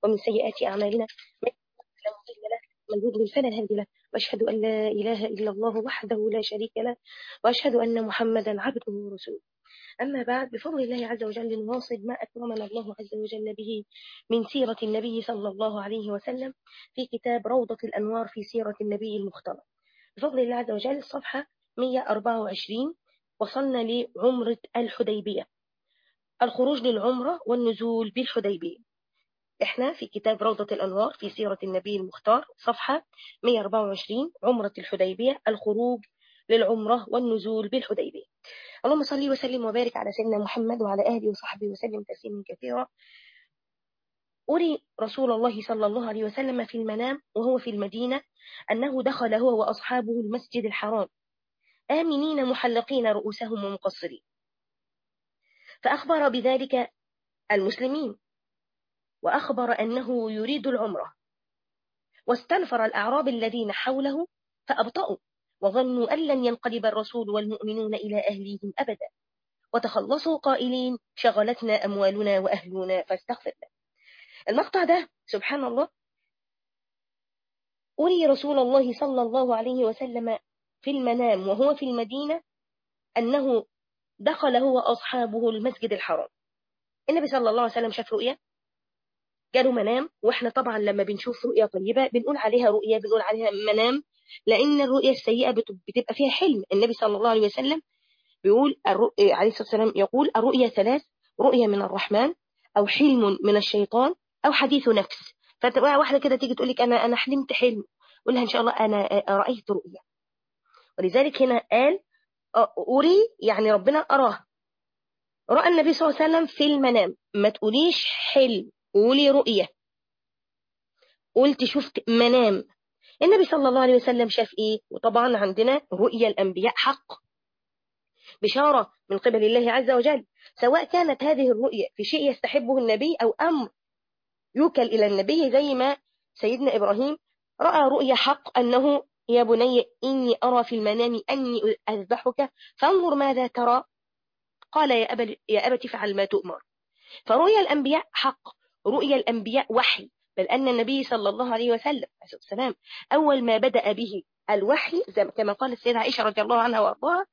ومن سيئات أعمالنا من لا مضل له من يضلل فلا هادي له وأشهد أن لا إله إلا الله وحده لا شريك له وأشهد أن محمدا عبده ورسوله أما بعد بفضل الله عز وجل نواصل ما أكرمنا الله عز وجل به من سيرة النبي صلى الله عليه وسلم في كتاب روضة الأنوار في سيرة النبي المختار بفضل الله عز وجل صفحة 124 وصلنا لعمرة الحديبية الخروج للعمرة والنزول بالحديبية احنا في كتاب روضة الأنوار في سيرة النبي المختار صفحة 124 عمرة الحديبية الخروج للعمرة والنزول بالحديبية اللهم صل وسلم وبارك على سيدنا محمد وعلى آله وصحبه وسلم تسليما كثيرا أري رسول الله صلى الله عليه وسلم في المنام وهو في المدينة أنه دخل هو وأصحابه المسجد الحرام آمنين محلقين رؤوسهم ومقصرين فأخبر بذلك المسلمين وأخبر أنه يريد العمرة واستنفر الأعراب الذين حوله فأبطأوا وظنوا أن لن ينقلب الرسول والمؤمنون إلى أهليهم أبدا وتخلصوا قائلين شغلتنا أموالنا وأهلنا فاستغفر لنا المقطع ده سبحان الله أري رسول الله صلى الله عليه وسلم في المنام وهو في المدينة أنه دخل هو أصحابه المسجد الحرام النبي صلى الله عليه وسلم شاف رؤية جاله منام واحنا طبعا لما بنشوف رؤية طيبة بنقول عليها رؤية بنقول عليها منام لأن الرؤية السيئة بتبقى فيها حلم النبي صلى الله عليه وسلم بيقول الرؤية عليه الصلاة والسلام يقول الرؤية ثلاث رؤية من الرحمن أو حلم من الشيطان أو حديث نفس فتبقى واحدة كده تيجي تقول لك أنا أنا حلمت حلم قول لها إن شاء الله أنا رأيت رؤية ولذلك هنا قال أري يعني ربنا أراه رأى النبي صلى الله عليه وسلم في المنام ما تقوليش حلم قولي رؤية قلت شفت منام النبي صلى الله عليه وسلم شاف ايه وطبعا عندنا رؤيا الانبياء حق بشارة من قبل الله عز وجل سواء كانت هذه الرؤيا في شيء يستحبه النبي او امر يوكل الى النبي زي ما سيدنا ابراهيم راى رؤيا حق انه يا بني اني ارى في المنام اني اذبحك فانظر ماذا ترى قال يا ابا يا ابت فعل ما تؤمر فرؤيا الانبياء حق رؤيا الانبياء وحي بل أن النبي صلى الله عليه وسلم عليه السلام أول ما بدأ به الوحي كما قالت السيدة عائشة رضي الله عنها وأرضاها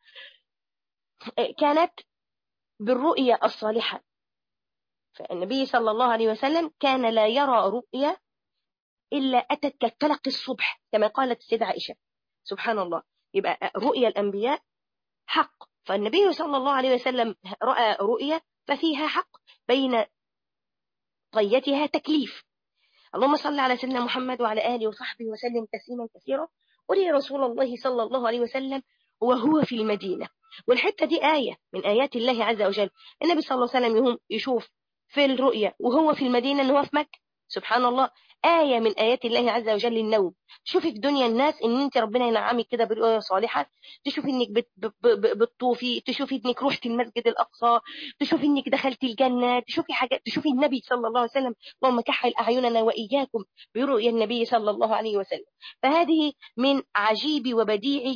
كانت بالرؤيا الصالحة فالنبي صلى الله عليه وسلم كان لا يرى رؤيا إلا أتت كالتلق الصبح كما قالت السيدة عائشة سبحان الله يبقى رؤيا الأنبياء حق فالنبي صلى الله عليه وسلم رأى رؤيا ففيها حق بين طيتها تكليف اللهم صل على سيدنا محمد وعلى آله وصحبه وسلم تسليما كثيرا ولي رسول الله صلى الله عليه وسلم وهو في المدينة والحتة دي آية من آيات الله عز وجل النبي صلى الله عليه وسلم يهم يشوف في الرؤيا وهو في المدينة أنه في مكة سبحان الله آية من آيات الله عز وجل النوم تشوفي في دنيا الناس ان انت ربنا ينعمك كده برؤية صالحة تشوفي انك بت بتطوفي تشوفي انك رحتي المسجد الاقصى تشوفي انك دخلتي الجنة تشوفي حاجات تشوفي النبي صلى الله عليه وسلم اللهم كحل اعيننا واياكم برؤيا النبي صلى الله عليه وسلم فهذه من عجيب وبديع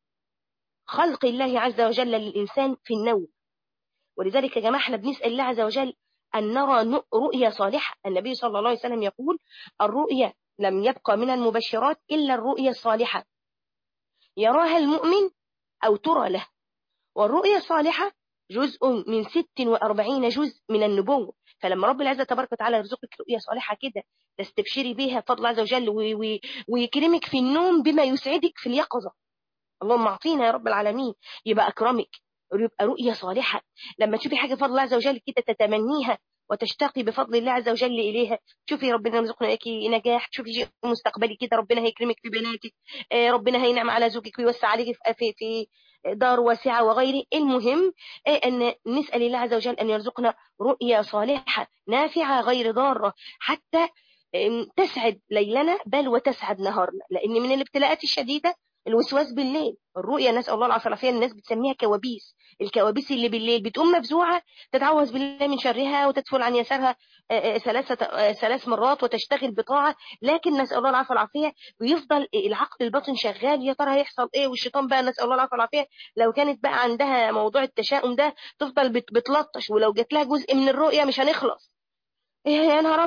خلق الله عز وجل للإنسان في النوم ولذلك يا جماعة احنا بنسأل الله عز وجل أن نرى رؤيا صالحة النبي صلى الله عليه وسلم يقول الرؤيا لم يبقى من المبشرات إلا الرؤيا الصالحة يراها المؤمن أو ترى له والرؤيا الصالحة جزء من 46 جزء من النبوة فلما رب العزة تبارك وتعالى يرزقك رؤيا صالحة كده تستبشري بها فضل عز وجل ويكرمك في النوم بما يسعدك في اليقظة اللهم اعطينا يا رب العالمين يبقى أكرمك يبقى رؤية صالحة لما تشوفي حاجة فضل الله عز وجل كده تتمنيها وتشتاقي بفضل الله عز وجل إليها تشوفي ربنا يرزقنا لك نجاح تشوفي شيء مستقبلي كده ربنا هيكرمك في بناتك ربنا هينعم على زوجك ويوسع عليك في, في دار واسعة وغيره المهم أن نسأل الله عز وجل أن يرزقنا رؤية صالحة نافعة غير ضارة حتى تسعد ليلنا بل وتسعد نهارنا لأن من الابتلاءات الشديدة الوسواس بالليل الرؤيا نسأل الله العافية العافية الناس بتسميها كوابيس الكوابيس اللي بالليل بتقوم مفزوعة تتعوذ بالله من شرها وتدفل عن يسارها ثلاثة ثلاث مرات وتشتغل بطاعة لكن نسأل الله العافية العافية ويفضل العقل الباطن شغال يا ترى هيحصل ايه والشيطان بقى نسأل الله العافية العافية لو كانت بقى عندها موضوع التشاؤم ده تفضل بتلطش ولو جات لها جزء من الرؤيا مش هنخلص ايه يا نهار ابيض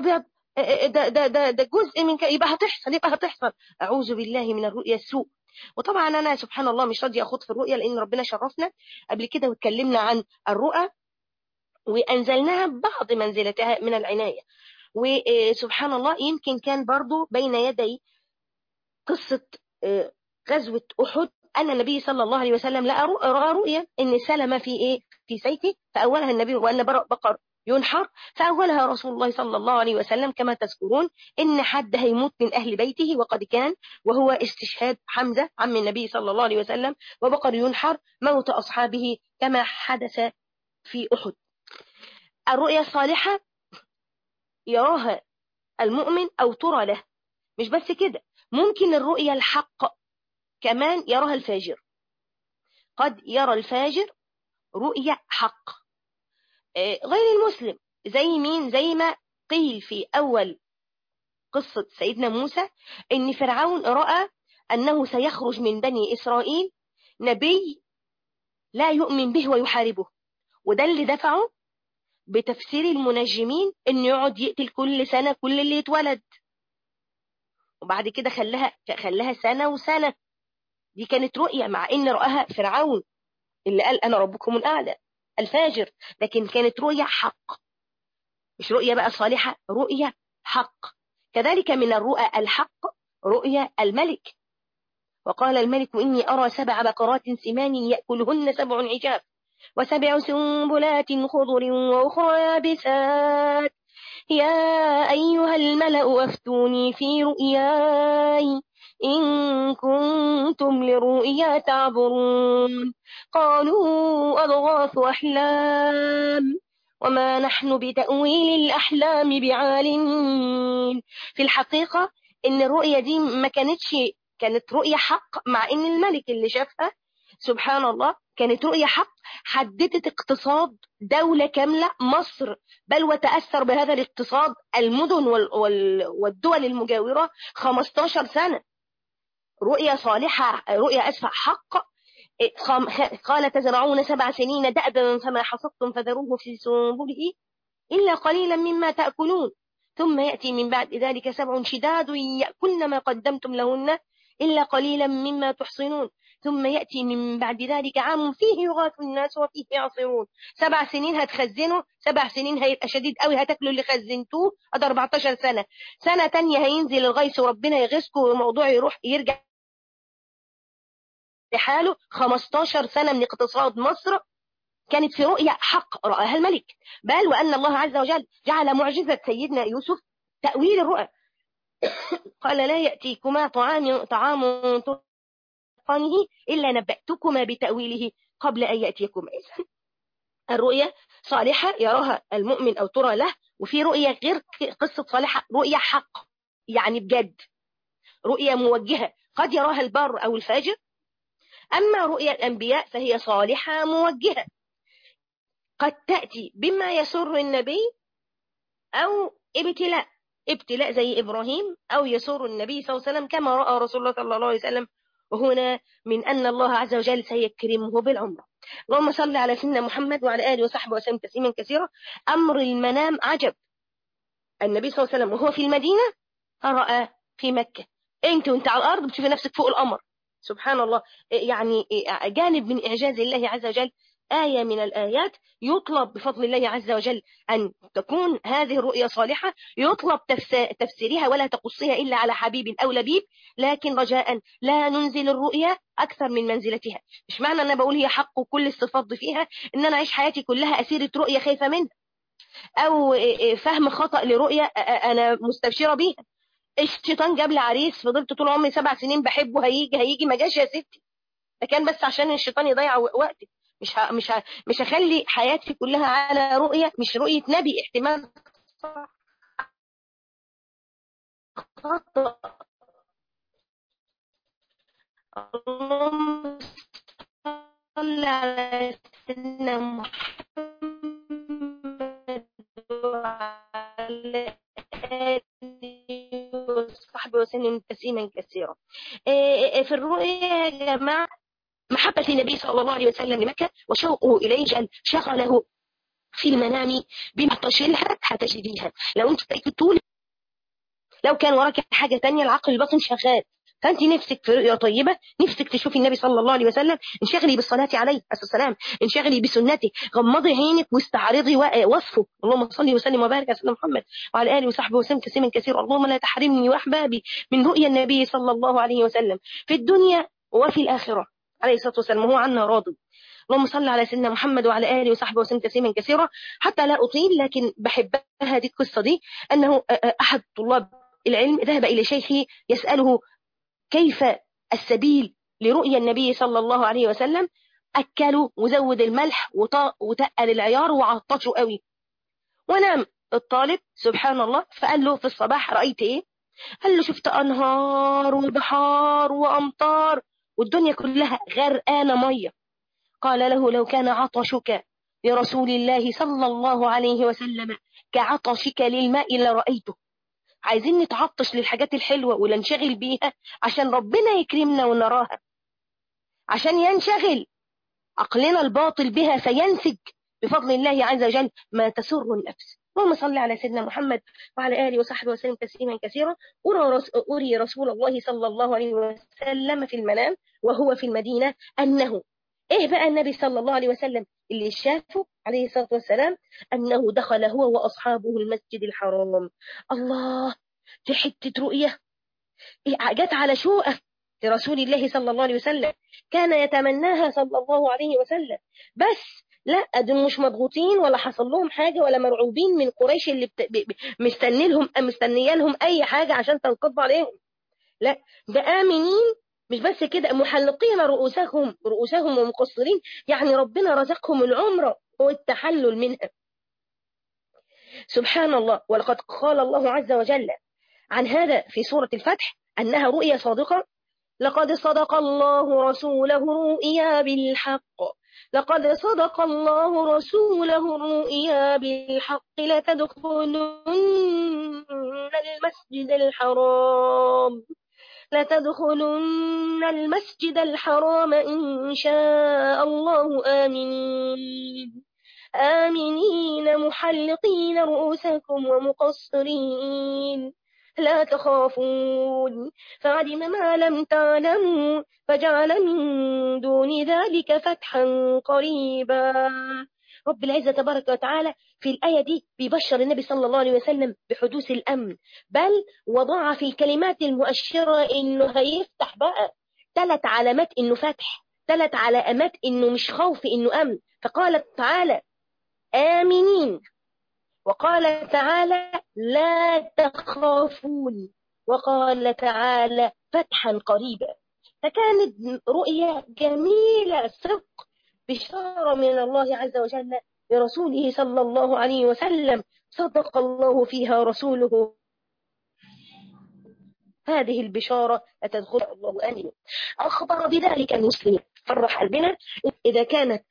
ده ده ده ده جزء من ك... يبقى هتحصل يبقى هتحصل اعوذ بالله من الرؤيا السوء وطبعا انا سبحان الله مش راضيه اخوض في الرؤيا لان ربنا شرفنا قبل كده واتكلمنا عن الرؤى وانزلناها بعض منزلتها من العنايه وسبحان الله يمكن كان برضو بين يدي قصه غزوه احد أن النبي صلى الله عليه وسلم لقى رأى رؤيا إن سلم في إيه في سيفه فأولها النبي وأن بقر ينحر فأولها رسول الله صلى الله عليه وسلم كما تذكرون إن حد هيموت من أهل بيته وقد كان وهو استشهاد حمزة عم النبي صلى الله عليه وسلم وبقر ينحر موت أصحابه كما حدث في أحد الرؤيا الصالحة يراها المؤمن أو ترى له مش بس كده ممكن الرؤيا الحق كمان يراها الفاجر قد يرى الفاجر رؤيا حق غير المسلم زي مين زي ما قيل في أول قصة سيدنا موسى إن فرعون رأى أنه سيخرج من بني إسرائيل نبي لا يؤمن به ويحاربه وده اللي دفعه بتفسير المنجمين إنه يقعد يقتل كل سنة كل اللي يتولد وبعد كده خلاها خلاها سنة وسنة دي كانت رؤية مع إن رآها فرعون اللي قال أنا ربكم الأعلى الفاجر لكن كانت رؤية حق مش رؤية بقى صالحة رؤية حق كذلك من الرؤى الحق رؤيا الملك وقال الملك إني أرى سبع بقرات سمان يأكلهن سبع عجاف وسبع سنبلات خضر وأخرى يابسات يا أيها الملأ أفتوني في رؤياي إن كنتم لرؤيا تعبرون قالوا أضغاث أحلام وما نحن بتأويل الأحلام بعالمين في الحقيقة إن الرؤية دي ما كانتش كانت رؤية حق مع إن الملك اللي شافها سبحان الله كانت رؤية حق حددت اقتصاد دولة كاملة مصر بل وتأثر بهذا الاقتصاد المدن والدول المجاورة 15 سنة رؤيا صالحة رؤيا أسفع حق قال تزرعون سبع سنين دأبا فما حصدتم فذروه في سنبله إلا قليلا مما تأكلون ثم يأتي من بعد ذلك سبع شداد يأكلن ما قدمتم لهن إلا قليلا مما تحصنون ثم يأتي من بعد ذلك عام فيه يغاث الناس وفيه يعصرون سبع سنين هتخزنوا سبع سنين هيبقى شديد قوي هتاكلوا اللي خزنتوه ادي 14 سنة سنة تانية هينزل الغيث وربنا يغيثكم والموضوع يروح يرجع لحاله 15 سنة من اقتصاد مصر كانت في رؤيا حق رآها الملك بل وأن الله عز وجل جعل معجزة سيدنا يوسف تأويل الرؤى قال لا يأتيكما طعام طعام تلقانه إلا نبأتكما بتأويله قبل أن يأتيكم إذن الرؤيا صالحة يراها المؤمن أو ترى له وفي رؤيا غير قصة صالحة رؤيا حق يعني بجد رؤيا موجهة قد يراها البر أو الفاجر أما رؤيا الأنبياء فهي صالحة موجهة قد تأتي بما يسر النبي أو ابتلاء ابتلاء زي إبراهيم أو يسر النبي صلى الله عليه وسلم كما رأى رسول الله صلى الله عليه وسلم وهنا من أن الله عز وجل سيكرمه بالعمرة اللهم صل على سيدنا محمد وعلى آله وصحبه وسلم تسليما كثيرا أمر المنام عجب النبي صلى الله عليه وسلم وهو في المدينة رأى في مكة انت وانت على الأرض بتشوفي نفسك فوق القمر سبحان الله يعني جانب من إعجاز الله عز وجل آية من الآيات يطلب بفضل الله عز وجل أن تكون هذه الرؤيا صالحة يطلب تفسيرها ولا تقصيها إلا على حبيب أو لبيب لكن رجاء لا ننزل الرؤيا أكثر من منزلتها مش معنى أن أنا بقول هي حق وكل الصفات فيها إن أنا أعيش حياتي كلها أسيرة رؤيا خايفة منها أو فهم خطأ لرؤيا أنا مستبشرة بيها الشيطان جاب لي عريس فضلت طول عمري سبع سنين بحبه هيجي هيجي ما جاش يا ستي ده كان بس عشان الشيطان يضيع وقتي مش ه... مش ه... مش هخلي حياتي كلها على رؤية مش رؤية نبي احتمال خطأ اللهم صل على سيدنا محمد وعلى آله وصحبه وسلم تسليما كثيرا في الرؤيا يا جماعة محبة النبي صلى الله عليه وسلم لمكة وشوقه إليه جل شغله في المنام بما تشيلها هتجديها لو انت طول لو كان وراك حاجة تانية العقل الباطن شغال فانت نفسك في رؤيه طيبه نفسك تشوفي النبي صلى الله عليه وسلم انشغلي بالصلاه عليه السلام انشغلي بسنته غمضي عينك واستعرضي وصفه اللهم صل وسلم وبارك على سيدنا محمد وعلى اله وصحبه وسلم تسليما كثيرا اللهم لا تحرمني واحبابي من رؤيا النبي صلى الله عليه وسلم في الدنيا وفي الاخره عليه الصلاه والسلام وهو عنا راضي اللهم صل على سيدنا محمد وعلى اله وصحبه وسلم تسليما كثيرا حتى لا اطيل لكن بحبها هذه القصه دي انه احد طلاب العلم ذهب الى شيخه يساله كيف السبيل لرؤيا النبي صلى الله عليه وسلم أكلوا وزود الملح وتقل العيار وعطشه قوي ونام الطالب سبحان الله فقال له في الصباح رأيت إيه قال له شفت أنهار وبحار وأمطار والدنيا كلها غرقانة مية قال له لو كان عطشك لرسول الله صلى الله عليه وسلم كعطشك للماء لرأيته عايزين نتعطش للحاجات الحلوة وننشغل بيها عشان ربنا يكرمنا ونراها عشان ينشغل عقلنا الباطل بها فينسج بفضل الله عز وجل ما تسر النفس اللهم صل على سيدنا محمد وعلى آله وصحبه وسلم تسليما كثيرا أري رسول الله صلى الله عليه وسلم في المنام وهو في المدينة أنه إيه بقى النبي صلى الله عليه وسلم اللي شافه عليه الصلاة والسلام أنه دخل هو وأصحابه المسجد الحرام الله في حتة رؤية جت على شوقة لرسول الله صلى الله عليه وسلم كان يتمناها صلى الله عليه وسلم بس لا دول مش مضغوطين ولا حصل لهم حاجة ولا مرعوبين من قريش اللي بت... ب... مستني لهم مستنية لهم أي حاجة عشان تنقض عليهم لا ده آمنين مش بس كده محلقين رؤوسهم رؤوسهم ومقصرين يعني ربنا رزقهم العمرة والتحلل منها سبحان الله ولقد قال الله عز وجل عن هذا في سورة الفتح أنها رؤيا صادقة لقد صدق الله رسوله الرؤيا بالحق لقد صدق الله رسوله الرؤيا بالحق لتدخلن المسجد الحرام لتدخلن المسجد الحرام إن شاء الله آمنين آمنين محلقين رؤوسكم ومقصرين لا تخافون فعلم ما لم تعلموا فجعل من دون ذلك فتحا قريبا رب العزة تبارك وتعالى في الآية دي بيبشر النبي صلى الله عليه وسلم بحدوث الأمن بل وضع في الكلمات المؤشرة إنه هيفتح بقى ثلاث علامات إنه فتح ثلاث علامات إنه مش خوف إنه أمن فقال تعالى آمنين وقال تعالى لا تخافون وقال تعالى فتحا قريبا فكانت رؤيا جميلة صدق بشارة من الله عز وجل لرسوله صلى الله عليه وسلم صدق الله فيها رسوله هذه البشارة أتدخل الله آمين أخبر بذلك المسلم فرح قلبنا إذا كانت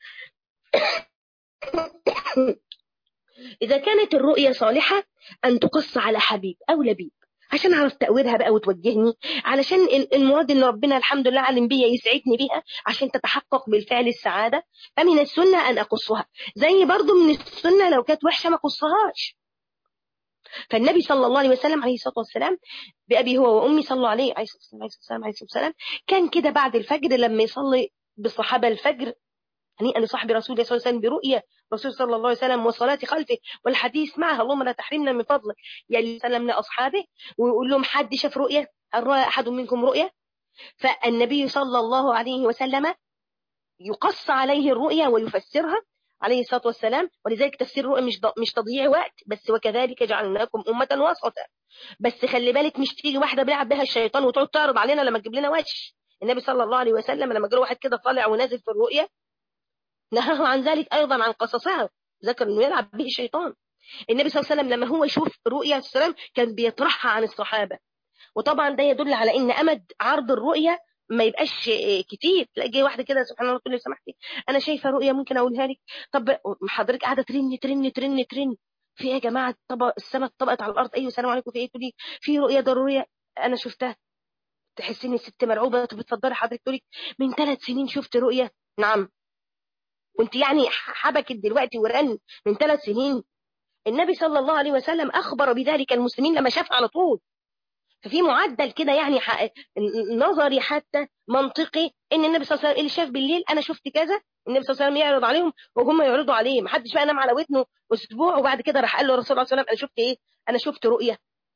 إذا كانت الرؤية صالحة أن تقص على حبيب أو لبيب عشان اعرف تأويلها بقى وتوجهني علشان المراد ان ربنا الحمد لله علم بيا يسعدني بيها عشان تتحقق بالفعل السعادة فمن السنة ان اقصها زي برضو من السنة لو كانت وحشة ما اقصهاش فالنبي صلى الله عليه وسلم عليه الصلاة والسلام بأبي هو وأمي صلى الله عليه عليه الصلاة والسلام عليه الصلاة والسلام كان كده بعد الفجر لما يصلي بالصحابة الفجر هنيئا لصاحب رسول الله صلى الله عليه وسلم برؤية رسول صلى الله عليه وسلم والصلاة خلفه والحديث معها اللهم لا تحرمنا من فضلك يلي سلم لأصحابه ويقول لهم حد شاف رؤية هل رأى أحد منكم رؤية فالنبي صلى الله عليه وسلم يقص عليه الرؤيا ويفسرها عليه الصلاة والسلام ولذلك تفسير الرؤيا مش مش تضييع وقت بس وكذلك جعلناكم أمة وسطا بس خلي بالك مش تيجي واحدة بيلعب بها الشيطان وتقعد تعرض علينا لما تجيب لنا وش النبي صلى الله عليه وسلم لما جاله واحد كده طالع ونازل في الرؤيا نهاه عن ذلك أيضا عن قصصها ذكر أنه يلعب به الشيطان النبي صلى الله عليه وسلم لما هو يشوف رؤيا السلام كان بيطرحها عن الصحابة وطبعا ده يدل على ان امد عرض الرؤية ما يبقاش كتير تلاقي واحده كده سبحان الله تقول لي سمحتي انا شايفه رؤيه ممكن اقولها لك طب حضرتك قاعده ترن ترن ترن ترن في ايه يا جماعه طبق السماء طبقت على الارض ايوه السلام عليكم في ايه تقولي في رؤيه ضروريه انا شفتها تحسي ان الست مرعوبه طب اتفضلي حضرتك تقولي من ثلاث سنين شفت رؤيه نعم وانت يعني حبكت دلوقتي ورن من ثلاث سنين النبي صلى الله عليه وسلم أخبر بذلك المسلمين لما شاف على طول ففي معدل كده يعني نظري حتى منطقي ان النبي صلى الله عليه وسلم اللي شاف بالليل انا شفت كذا النبي صلى الله عليه وسلم يعرض عليهم وهم يعرضوا عليه ما حدش بقى نام على ودنه اسبوع وبعد كده راح قال له الرسول صلى الله عليه وسلم انا شفت ايه انا شفت رؤيه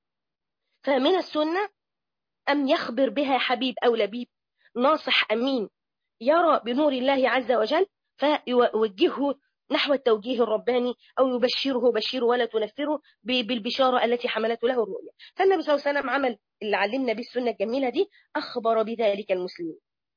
فمن السنه ام يخبر بها حبيب او لبيب ناصح امين يرى بنور الله عز وجل فيوجهه نحو التوجيه الرباني أو يبشره بشير ولا تنفره بالبشارة التي حملته له الرؤيا فالنبي صلى الله عليه وسلم عمل اللي علمنا به السنة الجميلة دي أخبر بذلك المسلمين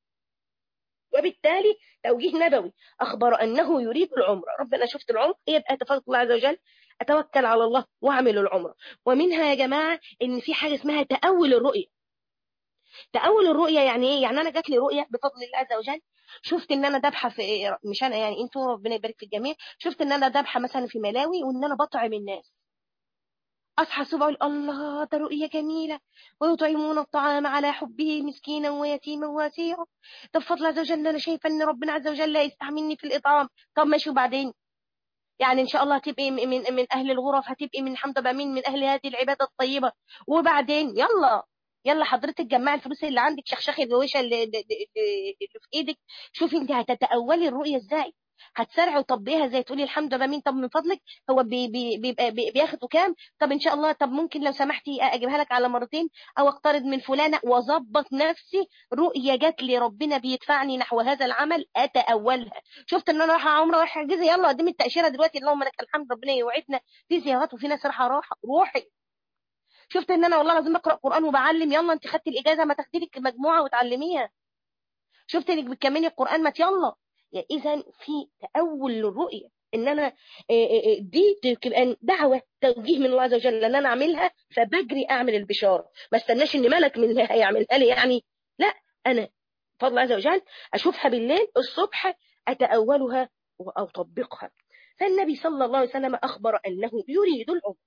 وبالتالي توجيه نبوي أخبر أنه يريد العمرة ربنا شفت العمرة يبقى أتفضل الله عز وجل أتوكل على الله وأعمل العمرة ومنها يا جماعة إن في حاجة اسمها تأول الرؤية تأول الرؤية يعني إيه؟ يعني أنا جات لي رؤية بفضل الله عز وجل شفت ان انا ذابحه في مش انا يعني انتوا ربنا يبارك في الجميع شفت ان انا ذابحه مثلا في ملاوي وان انا بطعم الناس اصحى الصبح اقول الله ده رؤيه جميله ويطعمون الطعام على حبه مسكينا ويتيما واسيرا طب فضل عز وجل انا شايفه ان ربنا عز وجل يستعملني في الاطعام طب ماشي وبعدين يعني ان شاء الله هتبقي من من اهل الغرف هتبقي من حمد مين من اهل هذه العباده الطيبه وبعدين يلا يلا حضرتك جمعي الفلوس اللي عندك شخشخي الرويشه اللي, اللي, اللي في ايدك شوفي انت هتتأولي الرؤيه ازاي هتسرعي وطبقيها زي تقولي الحمد لله مين طب من فضلك هو بي بي بيبقى بي بياخدوا كام طب ان شاء الله طب ممكن لو سمحتي اجيبها لك على مرتين او اقترض من فلانه واظبط نفسي رؤيه جات لي ربنا بيدفعني نحو هذا العمل اتاولها شفت ان انا رايحه عمره رايحه اجازه يلا قدمي التاشيره دلوقتي اللهم لك الحمد ربنا يوعدنا في زيارات وفي ناس رايحه راحه روحي شفت ان انا والله لازم اقرا قران وبعلم يلا انت خدتي الاجازه ما تاخدي لك مجموعه وتعلميها شفت انك بتكملي القران ما يلا يعني اذا في تاول للرؤيه ان انا دي تبقى دعوه توجيه من الله عز وجل ان انا اعملها فبجري اعمل البشاره ما استناش ان ملك من هيعملها لي يعني لا انا فضل عز وجل اشوفها بالليل الصبح اتاولها واطبقها فالنبي صلى الله عليه وسلم اخبر انه يريد العمر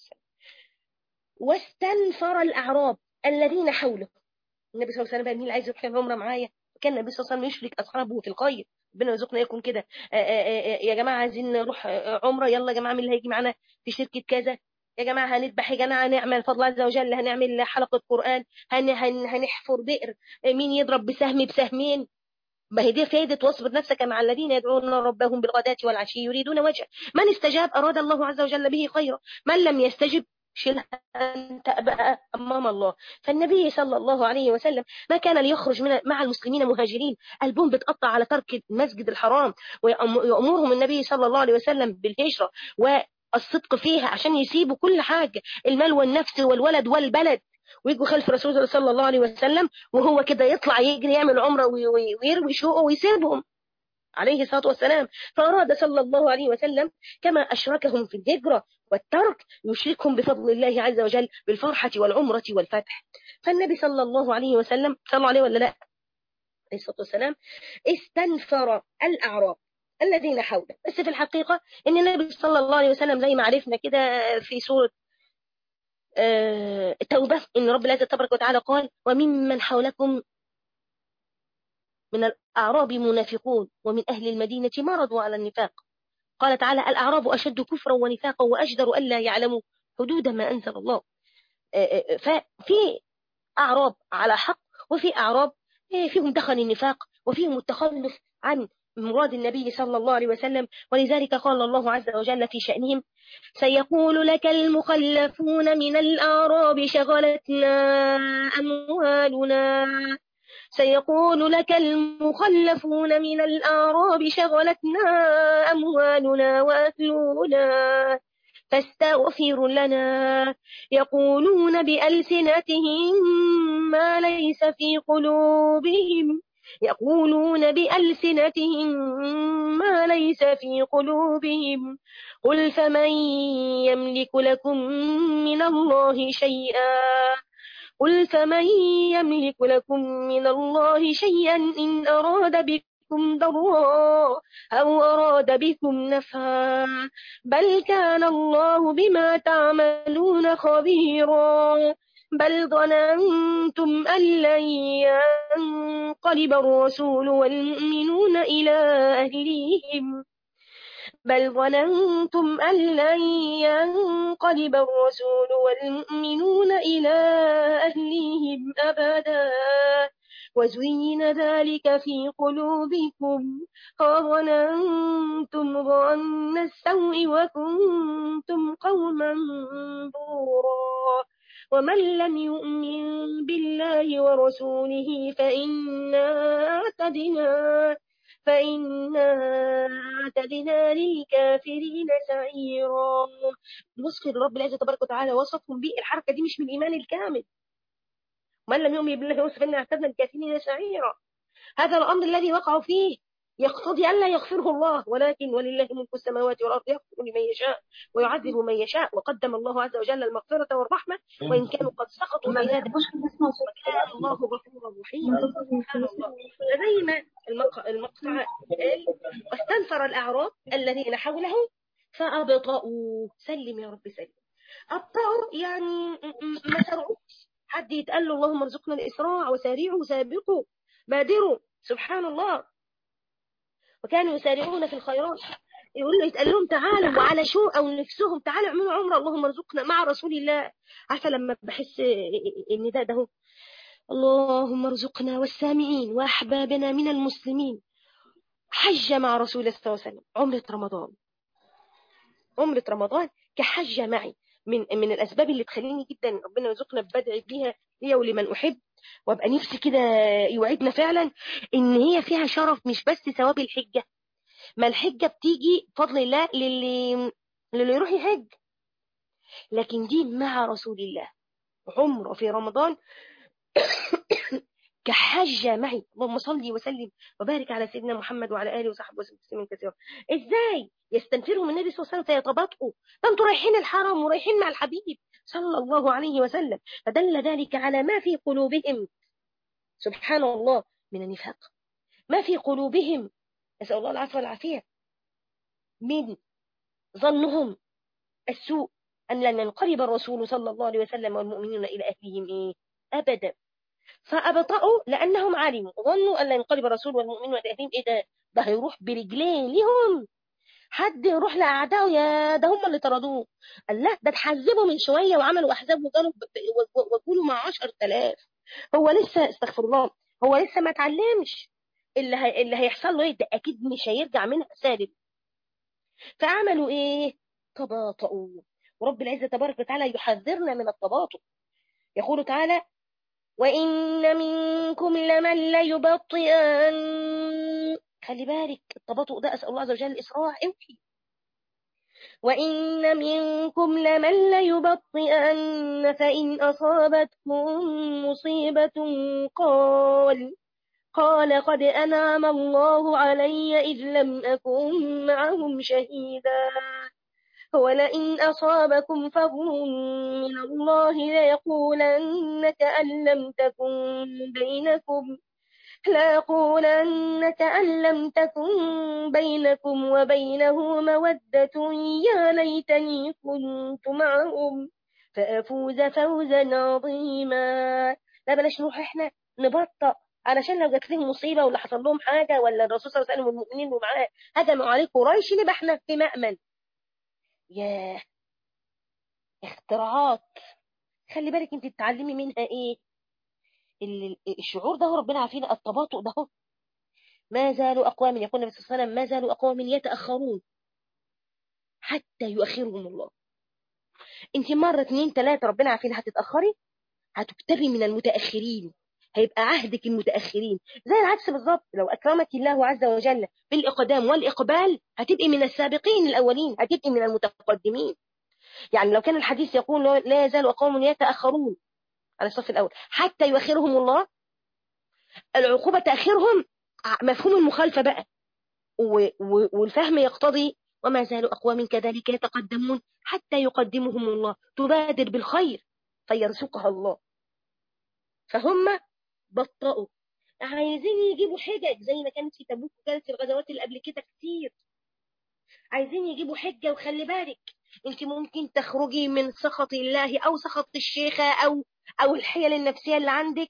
واستنفر الأعراب الذين حوله النبي صلى الله عليه وسلم مين اللي عايز يروح العمرة معايا كان النبي صلى الله عليه وسلم يشرك أصحابه في الخير ربنا يرزقنا يكون كده يا جماعة عايزين نروح عمرة يلا يا جماعة مين اللي هيجي معانا في شركة كذا يا جماعة هنذبح يا جماعة هنعمل فضل عز وجل هنعمل حلقة قرآن هن هن هنحفر بئر مين يضرب بسهم بسهمين ما هي دي فايدة واصبر نفسك مع الذين يدعون ربهم بالغداة والعشي يريدون وجهه من استجاب أراد الله عز وجل به خيرا من لم يستجب شيلها أنت بقى أمام الله فالنبي صلى الله عليه وسلم ما كان ليخرج من مع المسلمين مهاجرين قلبهم بتقطع على ترك المسجد الحرام ويأمرهم النبي صلى الله عليه وسلم بالهجرة والصدق فيها عشان يسيبوا كل حاجة المال والنفس والولد والبلد ويجوا خلف رسول الله صلى الله عليه وسلم وهو كده يطلع يجري يعمل عمره ويروي شوقه ويسيبهم عليه الصلاة والسلام فأراد صلى الله عليه وسلم كما أشركهم في الهجرة والترك يشركهم بفضل الله عز وجل بالفرحة والعمرة والفتح فالنبي صلى الله عليه وسلم صلى عليه ولا لا عليه الصلاة والسلام استنفر الأعراب الذين حوله بس في الحقيقة أن النبي صلى الله عليه وسلم زي ما عرفنا كده في سورة التوبة إن رب العزة تبارك وتعالى قال وممن حولكم من الأعراب منافقون ومن أهل المدينة مرضوا على النفاق قال تعالى الأعراب أشد كفرا ونفاقا وأجدر ألا يعلموا حدود ما أنزل الله ففي أعراب على حق وفي أعراب فيهم دخل النفاق وفيهم التخلف عن مراد النبي صلى الله عليه وسلم ولذلك قال الله عز وجل في شأنهم سيقول لك المخلفون من الأعراب شغلتنا أموالنا سيقول لك المخلفون من الأعراب شغلتنا أموالنا وأهلنا فاستغفر لنا يقولون بألسنتهم ما ليس في قلوبهم يقولون بألسنتهم ما ليس في قلوبهم قل فمن يملك لكم من الله شيئا قل فمن يملك لكم من الله شيئا إن أراد بكم ضرا أو أراد بكم نفعا بل كان الله بما تعملون خبيرا بل ظننتم أن لن ينقلب الرسول والمؤمنون إلى أهليهم بل ظننتم أن لن ينقلب الرسول والمؤمنون إلى عليهم أبدا وزين ذلك في قلوبكم وظننتم ظن السوء وكنتم قوما بورا ومن لم يؤمن بالله ورسوله فإنا اعتدنا فإنا اعتدنا للكافرين سعيرا وصف الرب العزة تبارك وتعالى وصفهم به الحركة دي مش من الإيمان الكامل من لم يؤمن بالله وصف إنا اعتدنا للكافرين سعيرا هذا الأمر الذي وقعوا فيه يقتضي ألا يغفره الله ولكن ولله ملك السماوات والأرض يغفر لمن يشاء ويعذب من يشاء وقدم الله عز وجل المغفرة والرحمة وإن كانوا قد سقطوا في هذا وكان الله غفورا رحيما سبحان الله فزي ما المقطع قال واستنفر الأعراب الذين حوله فأبطأوا سلم يا رب سلم أبطأوا يعني ما سرعوش حد يتقال له اللهم ارزقنا الإسراع وسارعوا سابقوا بادروا سبحان الله وكانوا يسارعون في الخيرات يقول له يتقال لهم تعالوا وعلى شو او نفسهم تعالوا اعملوا عمره اللهم ارزقنا مع رسول الله عارفه لما بحس ان ده ده اللهم ارزقنا والسامعين واحبابنا من المسلمين حج مع رسول الله صلى الله عليه وسلم عمره رمضان عمره رمضان كحج معي من من الاسباب اللي تخليني جدا ربنا يرزقنا بدعي بيها ليا ولمن احب وابقى نفسي كده يوعدنا فعلا ان هي فيها شرف مش بس ثواب الحجه ما الحجه بتيجي بفضل الله للي للي يروح يحج لكن دي مع رسول الله عمره في رمضان كحجة معي اللهم صلي وسلم وبارك على سيدنا محمد وعلى آله وصحبه وسلم كثيرا ازاي يستنفرهم النبي صلى الله عليه وسلم فيتباطؤوا ده انتوا رايحين الحرم ورايحين مع الحبيب صلى الله عليه وسلم فدل ذلك على ما في قلوبهم سبحان الله من النفاق ما في قلوبهم نسأل الله العفو والعافية من ظنهم السوء أن لن ينقلب الرسول صلى الله عليه وسلم والمؤمنون إلى أهلهم إيه؟ أبدا فأبطأوا لأنهم علموا ظنوا أن لا ينقلب الرسول والمؤمنون إلى أهلهم إيه ده ده هيروح برجلين ليهم حد يروح لأعدائه يا ده هم اللي طردوه قال لا ده اتحزبوا من شوية وعملوا أحزاب وكانوا وكلوا مع عشر تلاف هو لسه استغفر الله هو لسه ما اتعلمش اللي هي... اللي هيحصل له ايه ده اكيد مش هيرجع منها سالم فعملوا ايه تباطؤوا ورب العزه تبارك وتعالى يحذرنا من التباطؤ يقول تعالى وان منكم لمن ليبطئن خلي بالك التباطؤ ده اسال الله عز وجل الاسراع اوحي وإن منكم لمن ليبطئن فإن أصابتكم مصيبة قال قال قد أنعم الله علي إذ لم أكن معهم شهيدا ولئن أصابكم فضل من الله ليقولن كأن لم تكن بينكم ليقولن كأن لم تكن بينكم وبينه مودة يا ليتني كنت معهم فأفوز فوزا عظيما لا بلاش نروح احنا نبطأ علشان لو جات لهم مصيبة ولا حصل لهم حاجة ولا الرسول صلى الله عليه وسلم والمؤمنين ومعاه هجموا عليه قريش نبقى احنا في مأمن ياه اختراعات خلي بالك انت تتعلمي منها ايه الشعور ده ربنا عارفين التباطؤ ده ما زالوا أقوام يقول النبي صلى الله عليه وسلم ما زالوا أقوام يتأخرون حتى يؤخرهم الله انت مرة اتنين تلاتة ربنا عارفين هتتأخري هتكتبي من المتأخرين هيبقى عهدك المتأخرين زي العكس بالظبط لو أكرمك الله عز وجل بالإقدام والإقبال هتبقي من السابقين الأولين هتبقي من المتقدمين يعني لو كان الحديث يقول لا يزال أقوام يتأخرون على الصف الأول حتى يؤخرهم الله العقوبة تأخيرهم مفهوم المخالفة بقى والفهم يقتضي وما زالوا أقوام كذلك يتقدمون حتى يقدمهم الله تبادر بالخير فيرزقها الله فهم بطأوا عايزين يجيبوا حجج زي ما كانت في تبوك وكانت في الغزوات اللي قبل كده كتير عايزين يجيبوا حجة وخلي بالك انت ممكن تخرجي من سخط الله او سخط الشيخة او او الحيل النفسية اللي عندك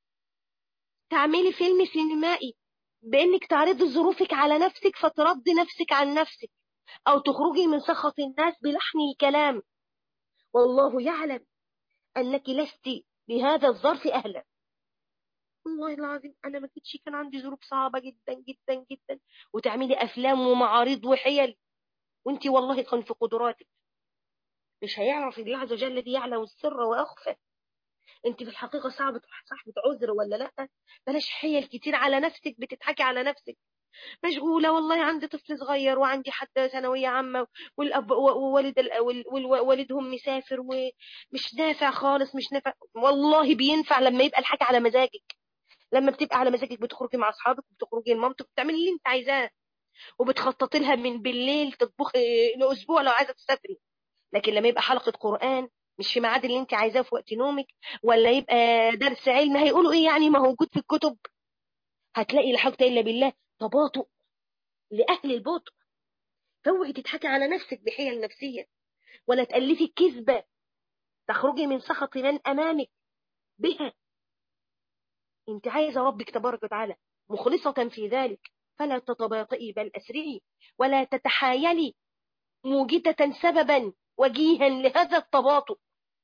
تعملي فيلم سينمائي بانك تعرضي ظروفك على نفسك فترضي نفسك عن نفسك او تخرجي من سخط الناس بلحن الكلام والله يعلم انك لست لهذا الظرف أهلا والله العظيم أنا ما كنتش كان عندي ظروف صعبة جدا جدا جدا وتعملي أفلام ومعارض وحيل وانت والله كان في قدراتك مش هيعرف الله عز وجل الذي يعلم السر وأخفى انت في الحقيقة صعبة صاحبة عذر ولا لا بلاش حيل كتير على نفسك بتضحكي على نفسك مشغولة والله عندي طفل صغير وعندي حتى ثانوية عامة والأب ووالد والدهم مسافر ومش نافع خالص مش نافع والله بينفع لما يبقى الحاجة على مزاجك لما بتبقى على مزاجك بتخرجي مع اصحابك بتخرجي لمامتك بتعملي اللي انت عايزاه وبتخططي لها من بالليل تطبخي لاسبوع لو عايزه تسافري لكن لما يبقى حلقه قران مش في ميعاد اللي انت عايزاه في وقت نومك ولا يبقى درس علم هيقولوا ايه يعني ما هو موجود في الكتب هتلاقي لا حول الا بالله تباطؤ لاهل البطء فاوعي تضحكي على نفسك بحيل نفسيه ولا تالفي كذبه تخرجي من سخط من امامك بها انت عايزه ربك تبارك وتعالى مخلصه في ذلك فلا تتباطئي بل اسرعي ولا تتحايلي موجدة سببا وجيها لهذا التباطؤ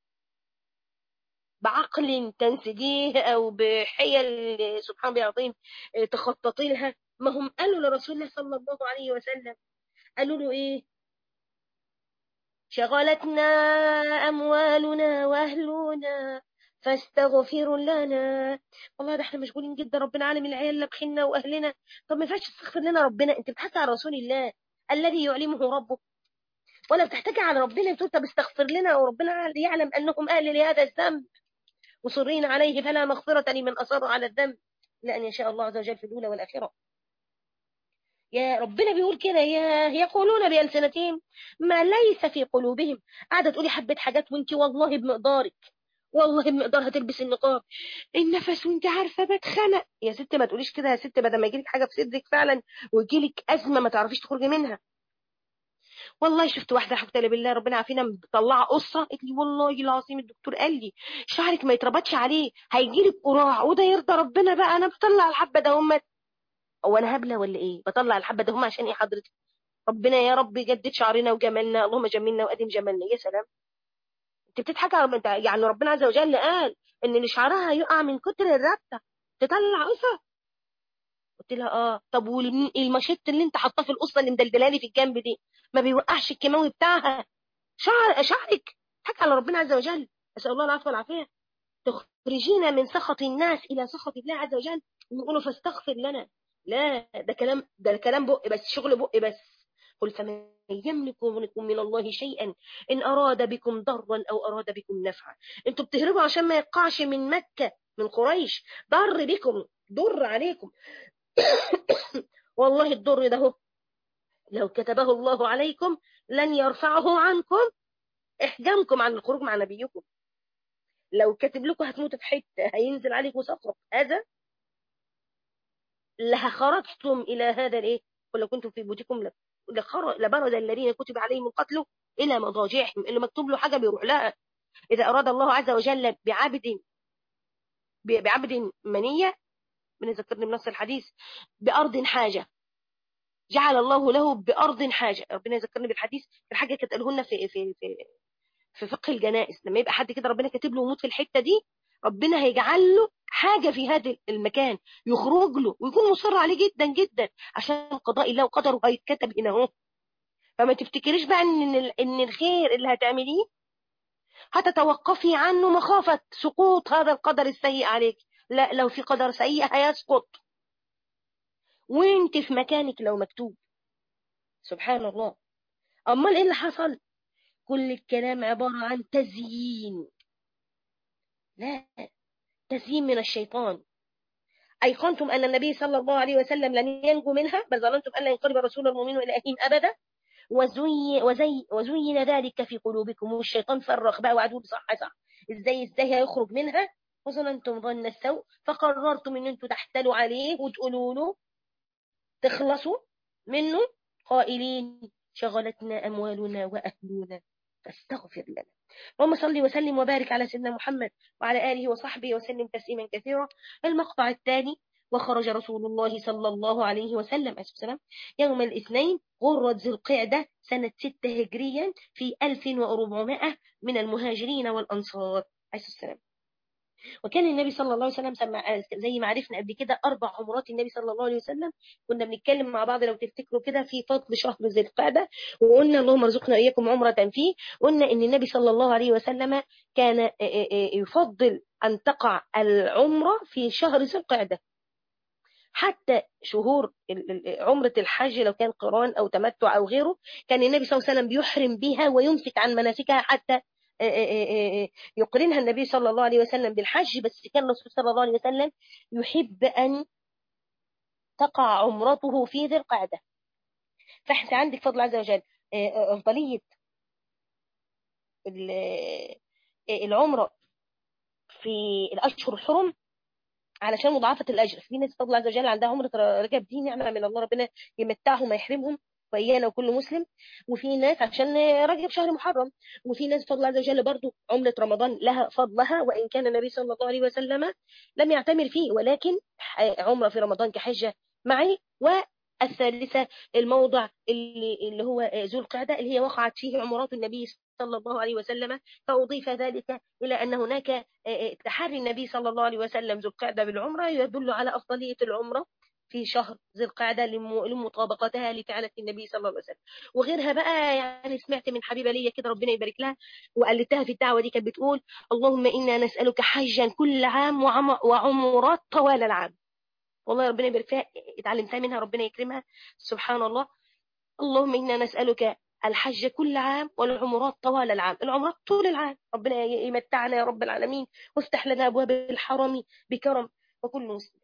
بعقل تنسجيه او بحيل سبحان الله العظيم تخططي لها ما هم قالوا لرسول الله صلى الله عليه وسلم قالوا له ايه شغلتنا اموالنا واهلنا فاستغفر لنا والله ده احنا مشغولين جدا ربنا عالم العيال اللي بخلنا واهلنا طب ما ينفعش تستغفر لنا ربنا انت بتحكي على رسول الله الذي يعلمه ربه ولا بتحتاجي على ربنا تقول طب استغفر لنا وربنا يعلم انهم اهل لهذا الذنب مصرين عليه فلا مغفرة لمن اصر على الذنب لان يشاء الله عز وجل في الاولى والاخره يا ربنا بيقول كده يا يقولون بألسنتهم ما ليس في قلوبهم قاعدة تقولي حبة حاجات وانت والله بمقدارك والله بمقدار هتلبس النقاب النفس وانت عارفه بتخنق يا ست ما تقوليش كده يا ست بدل ما يجيلك حاجه في صدرك فعلا ويجيلك ازمه ما تعرفيش تخرجي منها والله شفت واحده حكت لي بالله ربنا عافينا مطلعه قصه قالت لي والله العظيم الدكتور قال لي شعرك ما يتربطش عليه هيجيلك قراع وده يرضى ربنا بقى انا بطلع الحبه ده هم هو انا هبله ولا ايه بطلع الحبه ده هم عشان ايه حضرتك ربنا يا رب يجدد شعرنا وجمالنا اللهم جملنا وادم جمالنا يا سلام انت بتضحكي على يعني ربنا عز وجل قال ان اللي شعرها هيقع من كتر الربطه تطلع قصه قلت لها اه طب والمشط اللي انت حاطاه في القصه اللي مدلدلاني في الجنب دي ما بيوقعش الكيماوي بتاعها شعر شعرك حكى على ربنا عز وجل اسال الله العفو والعافيه تخرجينا من سخط الناس الى سخط الله عز وجل نقول فاستغفر لنا لا ده كلام ده كلام بق بس شغل بق بس قل فمن يملك منكم من الله شيئا إن أراد بكم ضرا أو أراد بكم نفعا انتوا بتهربوا عشان ما يقعش من مكة من قريش ضر بكم ضر عليكم والله الضر ده لو كتبه الله عليكم لن يرفعه عنكم احجامكم عن الخروج مع نبيكم لو كتب لكم هتموتوا في حته هينزل عليكم سقط هذا لخرجتم الى هذا الايه ولو كنتم في بيوتكم لبرز الذين كتب عليهم القتل إلى مضاجعهم اللي مكتوب له حاجة بيروح لها إذا أراد الله عز وجل بعبد بعبد منية بنذكرني بنص الحديث بأرض حاجة جعل الله له بأرض حاجة ربنا يذكرني بالحديث الحاجة كانت قالهن في في في في فقه الجنائز لما يبقى حد كده ربنا كاتب له موت في الحتة دي ربنا هيجعل له حاجة في هذا المكان يخرج له ويكون مصر عليه جدا جدا عشان قضاء الله وقدره هيتكتب هنا اهو فما تفتكريش بقى ان ان الخير اللي هتعمليه هتتوقفي عنه مخافة سقوط هذا القدر السيء عليك لا لو في قدر سيء هيسقط وانت في مكانك لو مكتوب سبحان الله امال ايه اللي حصل كل الكلام عبارة عن تزيين لا تزيين من الشيطان أيقنتم أن النبي صلى الله عليه وسلم لن ينجو منها بل ظننتم أن لا ينقلب رسول المؤمن إلى أهين أبدا وزي وزي وزين ذلك في قلوبكم والشيطان فرق بقى وعدوا صح صح ازاي ازاي هيخرج منها وظننتم ظن السوء فقررتم ان انتم تحتلوا عليه وتقولوا له تخلصوا منه قائلين شغلتنا اموالنا واهلنا فاستغفر لنا اللهم صل وسلم وبارك على سيدنا محمد وعلى آله وصحبه وسلم تسليما كثيرا المقطع الثاني وخرج رسول الله صلى الله عليه وسلم السلام يوم الاثنين غرة ذي القعدة سنة ستة هجريا في 1400 من المهاجرين والأنصار عليه السلام وكان النبي صلى الله عليه وسلم سمع زي ما عرفنا قبل كده اربع عمرات النبي صلى الله عليه وسلم كنا بنتكلم مع بعض لو تفتكروا كده في فضل شهر ذي القعده وقلنا اللهم ارزقنا اياكم عمره فيه قلنا ان النبي صلى الله عليه وسلم كان يفضل ان تقع العمره في شهر ذي القعده حتى شهور عمرة الحج لو كان قران أو تمتع أو غيره كان النبي صلى الله عليه وسلم بيحرم بها ويمسك عن مناسكها حتى يقرنها النبي صلى الله عليه وسلم بالحج بس كان الرسول صلى الله عليه وسلم يحب أن تقع عمرته في ذي القعدة فانت عندك فضل عز وجل أفضلية العمرة في الأشهر الحرم علشان مضاعفة الأجر في ناس فضل عز وجل عندها عمرة رجب دي نعمة من الله ربنا يمتعهم ويحرمهم وإيانا وكل مسلم وفي ناس عشان رجب شهر محرم وفي ناس فضل عز وجل برضو عمرة رمضان لها فضلها وإن كان النبي صلى الله عليه وسلم لم يعتمر فيه ولكن عمرة في رمضان كحجة معي والثالثة الموضع اللي, اللي هو ذو القعدة اللي هي وقعت فيه عمرات النبي صلى الله عليه وسلم فأضيف ذلك إلى أن هناك تحري النبي صلى الله عليه وسلم ذو القعدة بالعمرة يدل على أفضلية العمرة في شهر ذي القعدة لمطابقتها لفعلة النبي صلى الله عليه وسلم وغيرها بقى يعني سمعت من حبيبة ليا كده ربنا يبارك لها وقالتها في الدعوة دي كانت بتقول اللهم إنا نسألك حجا كل عام وعمرات طوال العام والله ربنا يبارك فيها اتعلمتها منها ربنا يكرمها سبحان الله اللهم إنا نسألك الحج كل عام والعمرات طوال العام العمرات طول العام ربنا يمتعنا يا رب العالمين وافتح لنا أبواب الحرم بكرم وكل مسلم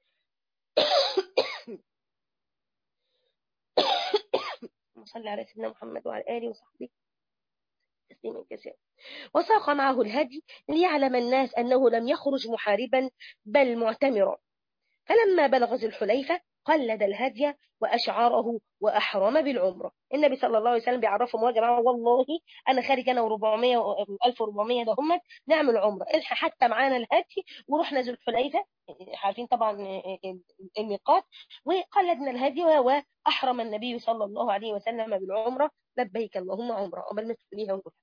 صلى على سيدنا محمد وعلى آله وصحبه تسليما كثيرا وساق معه الهدي ليعلم الناس أنه لم يخرج محاربا بل معتمرا فلما بلغ ذي الحليفة قلد الهدي وأشعره وأحرم بالعمرة النبي صلى الله عليه وسلم بيعرفهم يا جماعة والله أنا خارج أنا و400 1400 ده هم نعمل عمرة الحق حتى معانا الهدي ورحنا ذو الحليفة عارفين طبعا الميقات وقلدنا الهدي وأحرم النبي صلى الله عليه وسلم بالعمرة لبيك اللهم عمرة قبل ما تقوليها ونقولها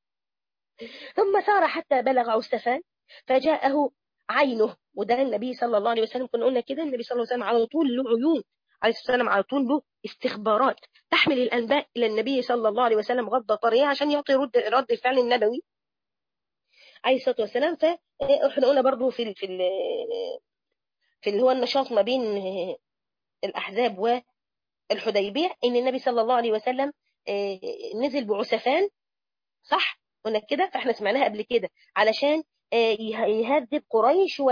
ثم سار حتى بلغ عسفان فجاءه عينه وده النبي صلى الله عليه وسلم كنا قلنا كده النبي صلى الله عليه وسلم على طول له عيون عليه الصلاه والسلام على طول له استخبارات تحمل الانباء الى النبي صلى الله عليه وسلم غضه طريه عشان يعطي رد رد الفعل النبوي عليه الصلاه والسلام فاحنا قلنا برضو في ال في ال في اللي هو النشاط ما بين الاحزاب والحديبيه ان النبي صلى الله عليه وسلم نزل بعسفان صح قلنا كده فاحنا سمعناها قبل كده علشان يهذب قريش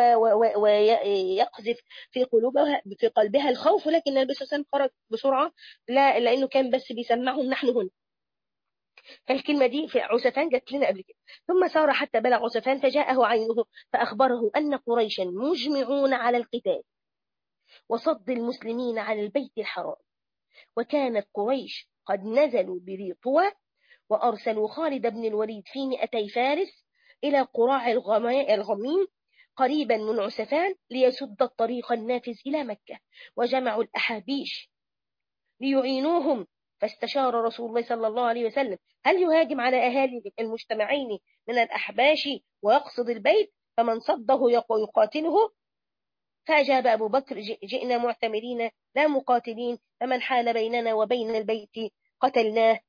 ويقذف في قلوبها في قلبها الخوف ولكن النبي صلى الله عليه وسلم خرج بسرعه لا لانه كان بس بيسمعهم نحن هنا فالكلمه دي في عسفان جت لنا قبل كده ثم سار حتى بلغ عسفان فجاءه عينه فاخبره ان قريشا مجمعون على القتال وصد المسلمين عن البيت الحرام وكانت قريش قد نزلوا بذي طوى وأرسلوا خالد بن الوليد في مئتي فارس إلى قراع الغميم قريبا من عسفان ليسد الطريق النافذ إلى مكة وجمعوا الأحابيش ليعينوهم فاستشار رسول الله صلى الله عليه وسلم هل يهاجم على أهالي المجتمعين من الأحباش ويقصد البيت فمن صده يقاتله فأجاب أبو بكر جئنا معتمرين لا مقاتلين فمن حال بيننا وبين البيت قتلناه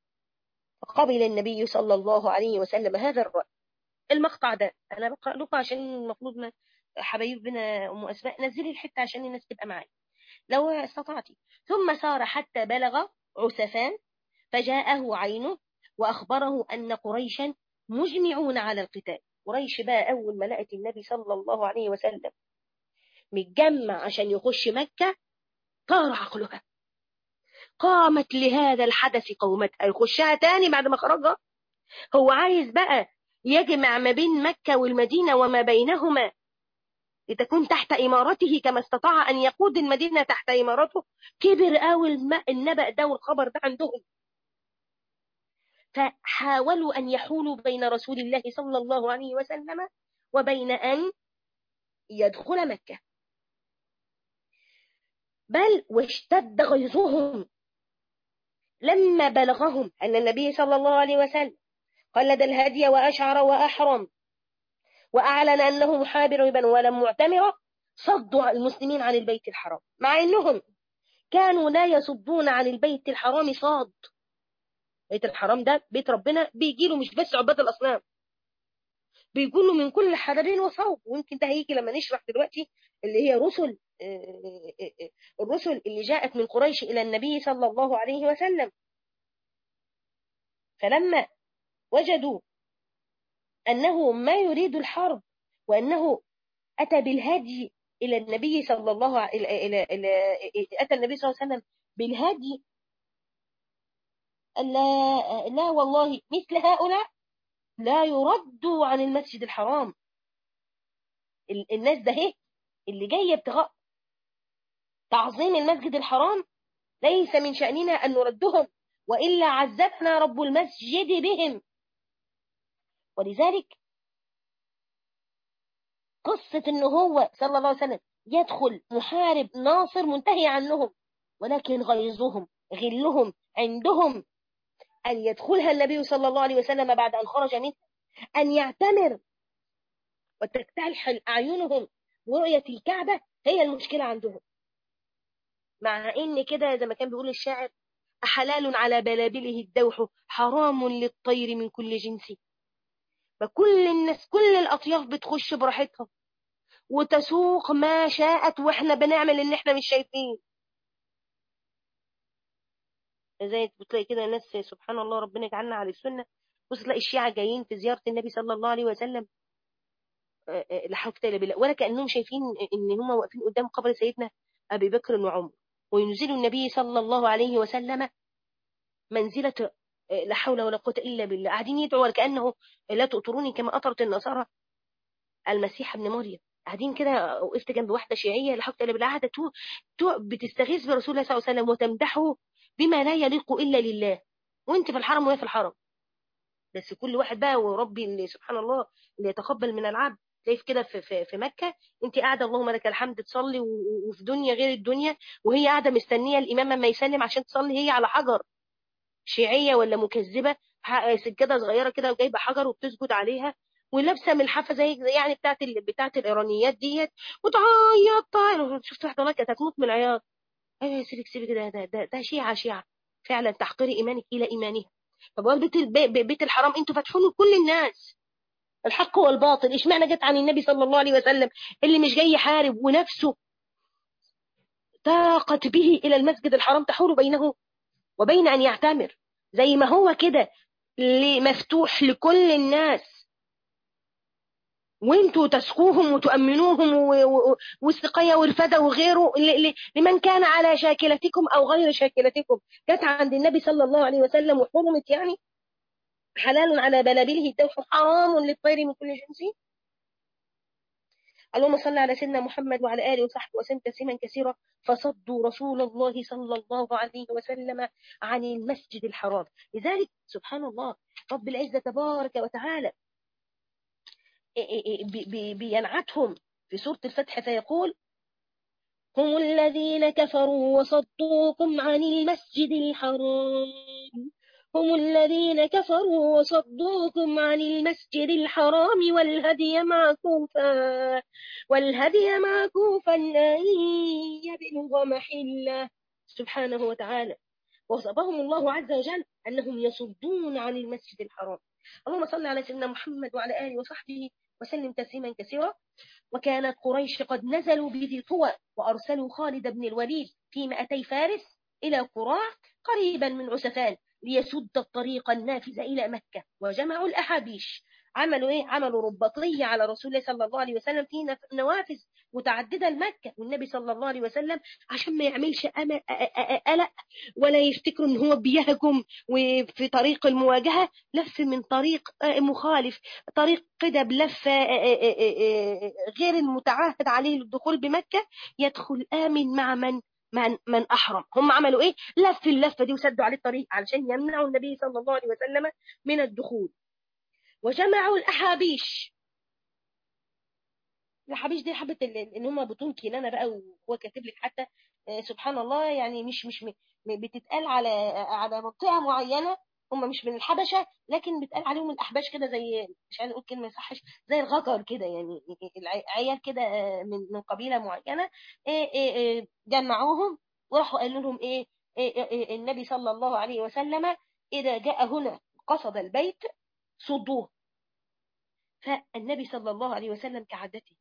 فقبل النبي صلى الله عليه وسلم هذا الرأي المقطع ده أنا بقرأ لكم عشان المفروض ما حبايبنا أم أسماء نزلي الحتة عشان الناس تبقى معايا لو استطعتي ثم سار حتى بلغ عسفان فجاءه عينه وأخبره أن قريشا مجمعون على القتال قريش بقى أول ما لقت النبي صلى الله عليه وسلم متجمع عشان يخش مكة طار عقلها قامت لهذا الحدث قومتها يخشها تاني بعد ما خرجها هو عايز بقى يجمع ما بين مكة والمدينة وما بينهما لتكون تحت إمارته كما استطاع أن يقود المدينة تحت إمارته كبر قوي النبأ ده والخبر ده عندهم فحاولوا أن يحولوا بين رسول الله صلى الله عليه وسلم وبين أن يدخل مكة بل واشتد غيظهم لما بلغهم أن النبي صلى الله عليه وسلم قلد الهدي وأشعر وأحرم وأعلن أنه محابر ولم معتمرا صدوا المسلمين عن البيت الحرام مع أنهم كانوا لا يصدون عن البيت الحرام صاد بيت الحرام ده بيت ربنا بيجي له مش بس عباد الأصنام بيقول له من كل حدر وصوب ويمكن ده هيجي لما نشرح دلوقتي اللي هي رسل الرسل اللي جاءت من قريش إلى النبي صلى الله عليه وسلم فلما وجدوا أنه ما يريد الحرب وأنه أتى بالهدي إلى النبي صلى الله عليه إلى إلى أتى النبي صلى الله عليه وسلم بالهدي لا لا والله مثل هؤلاء لا يردوا عن المسجد الحرام الناس ده هي اللي جايه ابتغاء تعظيم المسجد الحرام ليس من شأننا أن نردهم وإلا عذبنا رب المسجد بهم ولذلك قصة أنه هو صلى الله عليه وسلم يدخل محارب ناصر منتهي عنهم ولكن غيظهم غلهم عندهم أن يدخلها النبي صلى الله عليه وسلم بعد أن خرج منه أن يعتمر وتكتحل أعينهم رؤية الكعبة هي المشكلة عندهم مع إن كده زي ما كان بيقول الشاعر أحلال على بلابله الدوح حرام للطير من كل جنس فكل الناس كل الأطياف بتخش براحتها وتسوق ما شاءت واحنا بنعمل ان احنا مش شايفين زي بتلاقي كده ناس سبحان الله ربنا يجعلنا على السنه بص تلاقي الشيعة جايين في زيارة النبي صلى الله عليه وسلم لا حول ولا بالله ولا كأنهم شايفين ان هم واقفين قدام قبر سيدنا أبي بكر وعمر وينزل النبي صلى الله عليه وسلم منزلة لا حول ولا قوة إلا بالله قاعدين يدعوا وكأنه لا تؤطروني كما أطرت النصارى المسيح ابن مريم قاعدين كده وقفت جنب واحدة شيعية لا حول ولا بالله قاعدة بتستغيث برسول الله صلى الله عليه وسلم وتمدحه بما لا يليق إلا لله وانت في الحرم وهي في الحرم بس كل واحد بقى وربي اللي سبحان الله اللي يتقبل من العبد شايف كده في, في, في مكة انت قاعدة اللهم لك الحمد تصلي وفي دنيا غير الدنيا وهي قاعدة مستنية الإمام ما يسلم عشان تصلي هي على حجر شيعية ولا مكذبة سجادة صغيرة كده وجايبة حجر وبتسجد عليها ولابسه ملحفه زي يعني بتاعت ال... بتاعت الايرانيات ديت وتعيط تعيط شفت واحده والله كانت هتموت من العياط ايوه يا سيدي سيبي كده ده, ده ده شيعه شيعه فعلا تحقير ايمانك الى ايمانها طب بيت الب... بيت الحرام انتوا فاتحينه لكل الناس الحق والباطل اشمعنى جت عن النبي صلى الله عليه وسلم اللي مش جاي يحارب ونفسه طاقت به الى المسجد الحرام تحول بينه وبين ان يعتمر زي ما هو كده مفتوح لكل الناس وانتوا تسقوهم وتؤمنوهم والسقايه والفدا وغيره لمن كان على شاكلتكم او غير شاكلتكم جت عند النبي صلى الله عليه وسلم وحرمت يعني حلال على بلابله الدوح حرام للطير من كل جنس اللهم صل على سيدنا محمد وعلى اله وصحبه وسلم تسليما كثيرا فصدوا رسول الله صلى الله عليه وسلم عن المسجد الحرام لذلك سبحان الله رب العزه تبارك وتعالى بينعتهم في سورة الفتح فيقول هم الذين كفروا وصدوكم عن المسجد الحرام هم الذين كفروا وصدوكم عن المسجد الحرام والهدي معكوفا والهدي معكوفا أن يبلغ محله سبحانه وتعالى وصفهم الله عز وجل أنهم يصدون عن المسجد الحرام اللهم صل على سيدنا محمد وعلى آله وصحبه وسلم تسليما كثيرا وكانت قريش قد نزلوا بذي طوى وأرسلوا خالد بن الوليد في مئتي فارس إلى قراع قريبا من عسفان ليسد الطريق النافذ إلى مكة وجمعوا الأحابيش عملوا إيه؟ عملوا رباطية على رسول الله صلى الله عليه وسلم في نوافذ متعددة لمكة والنبي صلى الله عليه وسلم عشان ما يعملش قلق ولا يفتكروا ان هو بيهجم وفي طريق المواجهة لف من طريق مخالف طريق كده بلفة غير المتعاهد عليه للدخول بمكة يدخل آمن مع من من من احرم هم عملوا ايه لف اللفه دي وسدوا عليه الطريق علشان يمنعوا النبي صلى الله عليه وسلم من الدخول وجمعوا الاحابيش الحبيش دي حبه ان هم بطون كنانه بقى وهو كاتب لك حتى سبحان الله يعني مش مش بتتقال على على منطقه معينه هم مش من الحبشه لكن بيتقال عليهم الاحباش كده زي مش عايز اقول كلمه ما صحش زي الغجر كده يعني العيال كده من من قبيله معينه إيه إيه إيه جمعوهم وراحوا قالوا لهم إيه, إيه, إيه النبي صلى الله عليه وسلم اذا جاء هنا قصد البيت صدوه فالنبي صلى الله عليه وسلم كعادته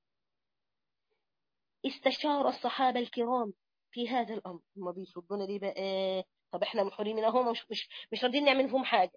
استشار الصحابة الكرام في هذا الأمر هم بيصدون ليه بقى طب احنا محرمين هم مش مش مش راضيين نعمل فيهم حاجة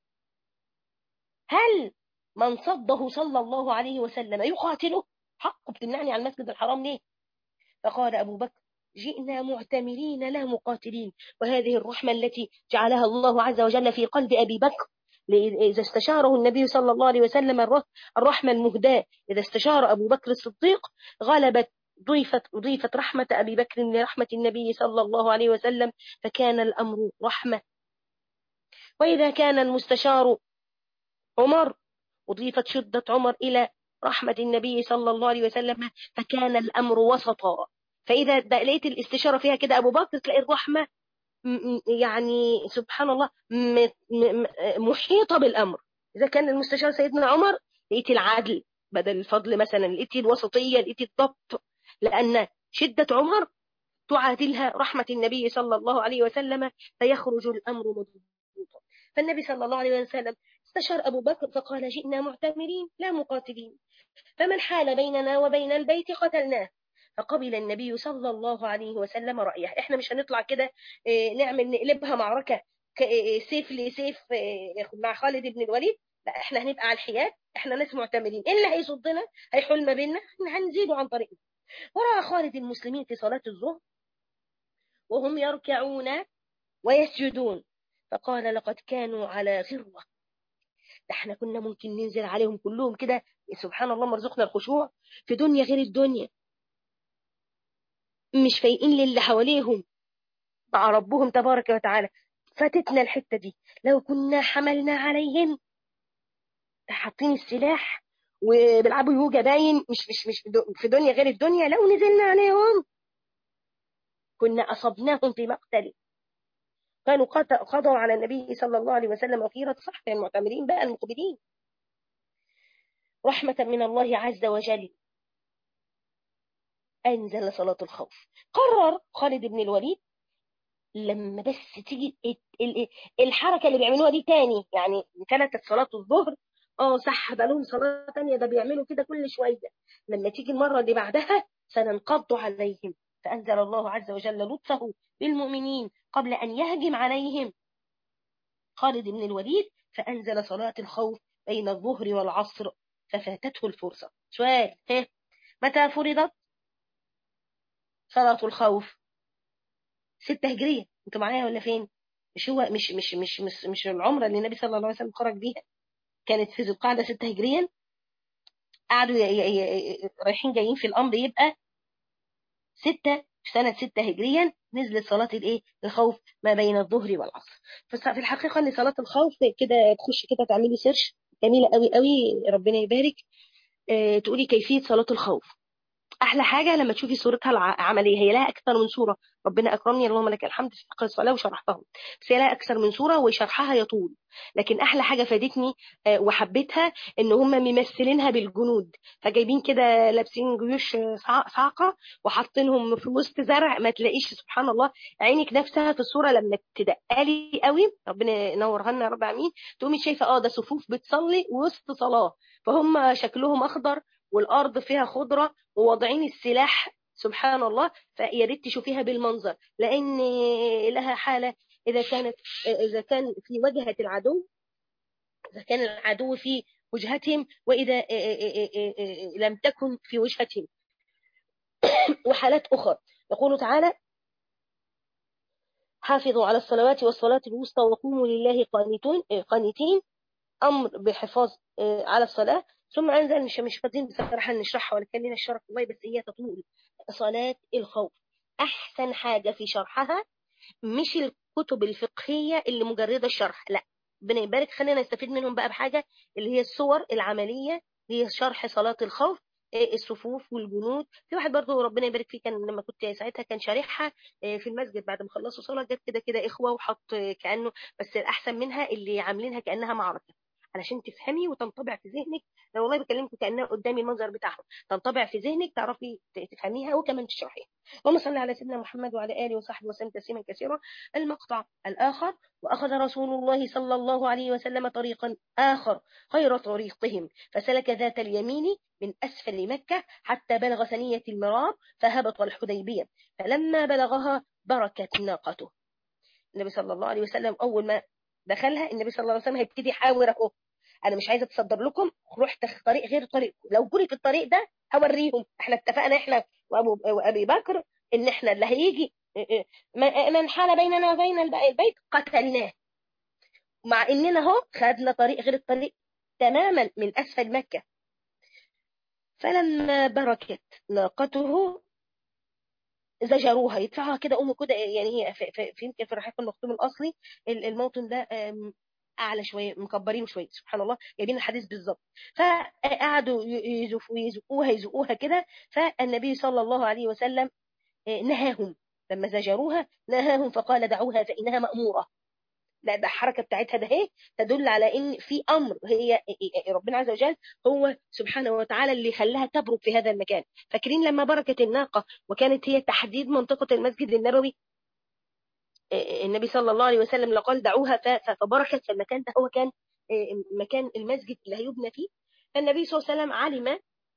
هل من صده صلى الله عليه وسلم يقاتله حق بتمنعني عن المسجد الحرام ليه فقال أبو بكر جئنا معتمرين لا مقاتلين وهذه الرحمة التي جعلها الله عز وجل في قلب أبي بكر إذا استشاره النبي صلى الله عليه وسلم الرحمة المهداة إذا استشار أبو بكر الصديق غلبت ضيفت ضيفت رحمة أبي بكر لرحمة النبي صلى الله عليه وسلم فكان الأمر رحمة وإذا كان المستشار عمر أضيفت شدة عمر إلى رحمة النبي صلى الله عليه وسلم فكان الأمر وسطا فإذا لقيت الاستشارة فيها كده أبو بكر تلاقي الرحمة يعني سبحان الله محيطة بالأمر إذا كان المستشار سيدنا عمر لقيت العدل بدل الفضل مثلا لقيت الوسطية لقيت الضبط لأن شدة عمر تعادلها رحمة النبي صلى الله عليه وسلم فيخرج الأمر مضبوطا فالنبي صلى الله عليه وسلم استشار أبو بكر فقال جئنا معتمرين لا مقاتلين فمن حال بيننا وبين البيت قتلناه فقبل النبي صلى الله عليه وسلم رأيه احنا مش هنطلع كده نعمل نقلبها معركة سيف لسيف مع خالد بن الوليد لا احنا هنبقى على الحياد احنا ناس معتمرين ايه اللي هيصدنا هيحول ما بيننا احنا هنزيده عن طريقنا ورأى خالد المسلمين في صلاة الظهر وهم يركعون ويسجدون فقال لقد كانوا على غروة احنا كنا ممكن ننزل عليهم كلهم كده سبحان الله مرزقنا الخشوع في دنيا غير الدنيا مش فايقين للي حواليهم مع ربهم تبارك وتعالى فاتتنا الحتة دي لو كنا حملنا عليهم حاطين السلاح وبيلعبوا يوجا باين مش مش مش في دنيا غير الدنيا لو نزلنا عليهم كنا أصبناهم في مقتل كانوا قضوا على النبي صلى الله عليه وسلم وخيرة صح المعتمرين بقى المقبلين رحمة من الله عز وجل أنزل صلاة الخوف قرر خالد بن الوليد لما بس تيجي الحركة اللي بيعملوها دي تاني يعني كانت صلاة الظهر اه صح بقى لهم صلاة تانية ده بيعملوا كده كل شوية لما تيجي المرة اللي بعدها سننقض عليهم فأنزل الله عز وجل لطفه بالمؤمنين قبل أن يهجم عليهم خالد بن الوليد فأنزل صلاة الخوف بين الظهر والعصر ففاتته الفرصة سؤال ها متى فرضت صلاة الخوف ستة هجرية انتوا معايا ولا فين مش هو مش مش مش مش, مش العمرة اللي النبي صلى الله عليه وسلم خرج بيها كانت في ذي القعدة ستة هجريا قعدوا رايحين جايين في الأمر يبقى ستة في سنة ستة هجريا نزلت صلاة الايه الخوف ما بين الظهر والعصر ففي الحقيقة ان صلاة الخوف كده تخش كده تعملي سيرش جميلة قوي قوي ربنا يبارك اه تقولي كيفية صلاة الخوف احلى حاجه لما تشوفي صورتها العمليه هي لها اكثر من صوره ربنا اكرمني اللهم لك الحمد في فقه الصلاه وشرحتهم بس هي لها اكثر من صوره وشرحها يطول لكن احلى حاجه فادتني وحبيتها ان هم ممثلينها بالجنود فجايبين كده لابسين جيوش صاعقه وحاطينهم في وسط زرع ما تلاقيش سبحان الله عينك نفسها في الصوره لما تدقلي قوي ربنا ينورها لنا يا رب امين تقومي شايفه اه ده صفوف بتصلي وسط صلاه فهم شكلهم اخضر والارض فيها خضره وواضعين السلاح سبحان الله فيا ريت تشوفيها بالمنظر لان لها حاله اذا كانت اذا كان في وجهه العدو اذا كان العدو في وجهتهم واذا لم تكن في وجهتهم وحالات اخرى يقول تعالى حافظوا على الصلوات والصلاة الوسطى وقوموا لله قانتون قانتين أمر بحفاظ على الصلاة ثم أنزل مش مش فاضيين بصراحة نشرحها ولا كان لنا الشرح والله بس هي تطول صلاة الخوف أحسن حاجة في شرحها مش الكتب الفقهية اللي مجردة الشرح لا ربنا يبارك خلينا نستفيد منهم بقى بحاجة اللي هي الصور العملية اللي هي شرح صلاة الخوف الصفوف والجنود في واحد برضه ربنا يبارك فيه كان لما كنت ساعتها كان شارحها في المسجد بعد ما خلصوا صلاه جت كده كده اخوه وحط كانه بس الاحسن منها اللي عاملينها كانها معركه علشان تفهمي وتنطبع في ذهنك انا والله بكلمكم كانها قدامي المنظر بتاعهم تنطبع في ذهنك تعرفي تفهميها وكمان تشرحيها اللهم صل على سيدنا محمد وعلى اله وصحبه وسلم تسليما كثيرا المقطع الاخر واخذ رسول الله صلى الله عليه وسلم طريقا اخر غير طريقهم فسلك ذات اليمين من اسفل مكه حتى بلغ ثنيه المراب فهبط الحديبيه فلما بلغها بركت ناقته النبي صلى الله عليه وسلم اول ما دخلها النبي صلى الله عليه وسلم هيبتدي يحاور اهو انا مش عايزه اتصدر لكم رحت طريق غير طريقكم لو جري في الطريق ده هوريهم احنا اتفقنا احنا وابو وابي بكر ان احنا اللي هيجي من حال بيننا وبين البيت قتلناه مع اننا اهو خدنا طريق غير الطريق تماما من اسفل مكه فلما بركت ناقته زجروها يدفعوها كده ام كده يعني هي في, في, في يمكن في الرحيق المختوم الاصلي الموطن ده اعلى شويه مكبرينه شويه سبحان الله جايبين الحديث بالظبط فقعدوا يزفوا يزقوها يزقوها كده فالنبي صلى الله عليه وسلم نهاهم لما زجروها نهاهم فقال دعوها فانها ماموره لا ده الحركه بتاعتها ده هي تدل على ان في امر هي ربنا عز وجل هو سبحانه وتعالى اللي خلاها تبرك في هذا المكان فاكرين لما بركت الناقه وكانت هي تحديد منطقه المسجد النبوي النبي صلى الله عليه وسلم قال دعوها فبركت فالمكان ده هو كان مكان المسجد اللي هيبنى فيه فالنبي صلى الله عليه وسلم علم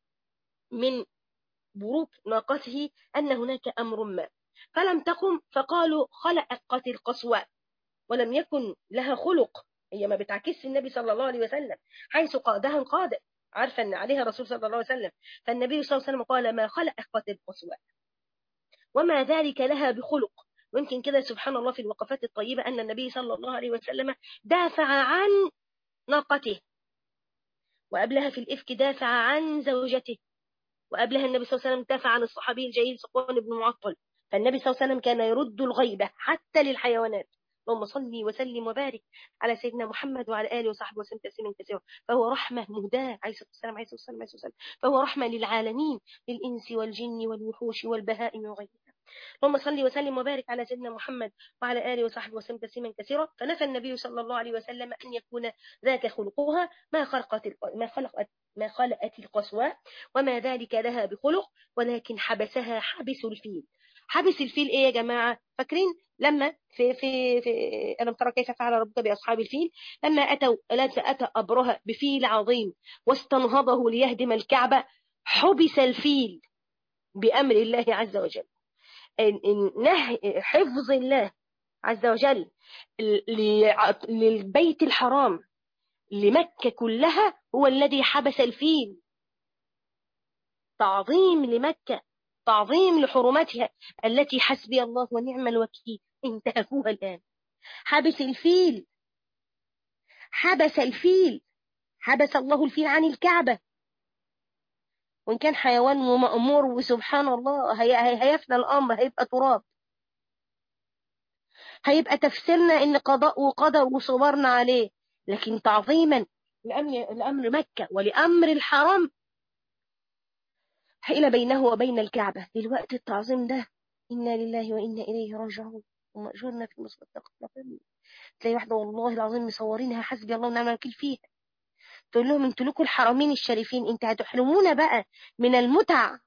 من بروك ناقته أن هناك أمر ما فلم تقم فقالوا خلقت القصواء ولم يكن لها خلق هي ما بتعكس النبي صلى الله عليه وسلم حيث قادها قادة عارفة أن عليها رسول صلى الله عليه وسلم فالنبي صلى الله عليه وسلم قال ما خلقت القصواء وما ذلك لها بخلق ويمكن كده سبحان الله في الوقفات الطيبة أن النبي صلى الله عليه وسلم دافع عن ناقته وقبلها في الإفك دافع عن زوجته وقبلها النبي صلى الله عليه وسلم دافع عن الصحابي الجليل صفوان بن معطل فالنبي صلى الله عليه وسلم كان يرد الغيبة حتى للحيوانات اللهم صل وسلم وبارك على سيدنا محمد وعلى اله وصحبه وسلم تسليما كثيرا فهو رحمه مهداه عليه الصلاه والسلام عليه الصلاه والسلام عليه الصلاه والسلام فهو رحمه للعالمين للانس والجن والوحوش والبهائم وغيرها اللهم صل وسلم وبارك على سيدنا محمد وعلى اله وصحبه وسلم تسليما كثيرا فنفى النبي صلى الله عليه وسلم ان يكون ذاك خلقها ما خلقت ما خلقت ما خلقت القسوة وما ذلك لها بخلق ولكن حبسها حبس الفيل حبس الفيل ايه يا جماعه فاكرين لما في في في ألم ترى كيف فعل ربك بأصحاب الفيل لما أتوا أتى أبرهة بفيل عظيم واستنهضه ليهدم الكعبة حبس الفيل بأمر الله عز وجل نهي حفظ الله عز وجل للبيت الحرام لمكة كلها هو الذي حبس الفيل تعظيم لمكة تعظيم لحرمتها التي حسبي الله ونعم الوكيل انتهكوها الآن حبس الفيل حبس الفيل حبس الله الفيل عن الكعبة وإن كان حيوان ومأمور وسبحان الله هي هيفنى الأمر هيبقى تراب هيبقى تفسيرنا إن قضاء وقدر وصبرنا عليه لكن تعظيما لأمر, لأمر مكة ولأمر الحرم حيل بينه وبين الكعبة دلوقتي التعظيم ده إنا لله وإنا إليه راجعون ومأجورنا في مصر تلاقي واحدة والله العظيم مصورينها حسبي الله ونعم الوكيل فيها تقول لهم انتوا لكم الحرمين الشريفين انت هتحرمونا بقى من المتع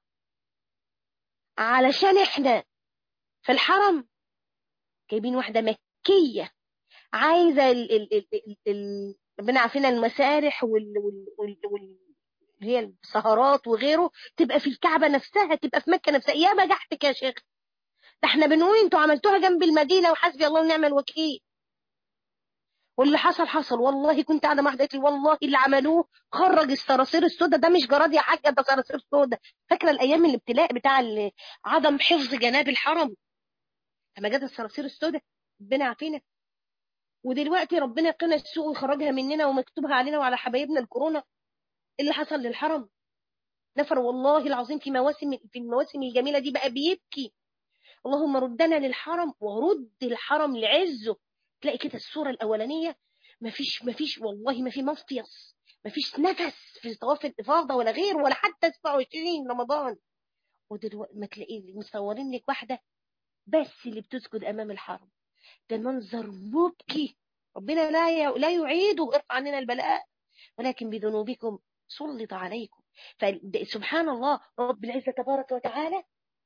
علشان احنا في الحرم جايبين واحدة مكية عايزة ال ال ال ال ال ربنا عارفين المسارح وال وال وال وال هي السهرات وغيره تبقى في الكعبة نفسها تبقى في مكة نفسها يا بجحتك يا شيخ ده احنا بنقول انتوا عملتوها جنب المدينة وحسبي الله ونعم الوكيل واللي حصل حصل والله كنت قاعده مع حضرتك والله اللي عملوه خرج الصراصير السوداء ده مش جراد يا حاجه ده صراصير سوداء فاكره الايام الابتلاء بتاع عدم حفظ جناب الحرم لما جت الصراصير السوداء ربنا يعافينا ودلوقتي ربنا يقينا السوء ويخرجها مننا ومكتوبها علينا وعلى حبايبنا الكورونا اللي حصل للحرم نفر والله العظيم في مواسم في المواسم الجميله دي بقى بيبكي اللهم ردنا للحرم ورد الحرم لعزه تلاقي كده الصورة الأولانية مفيش مفيش والله ما في مفيص مفيش نفس في طواف الافاضه ولا غير ولا حتى 27 رمضان ودلوقتي ما تلاقي مصورين لك واحده بس اللي بتسجد امام الحرم ده منظر مبكي ربنا لا لا يعيده ارفع عننا البلاء ولكن بذنوبكم سلط عليكم فسبحان الله رب العزة تبارك وتعالى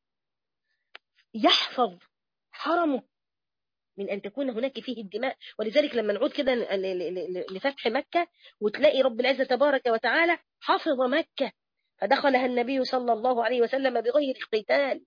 يحفظ حرمه من أن تكون هناك فيه الدماء ولذلك لما نعود كده لفتح مكة وتلاقي رب العزة تبارك وتعالى حفظ مكة فدخلها النبي صلى الله عليه وسلم بغير قتال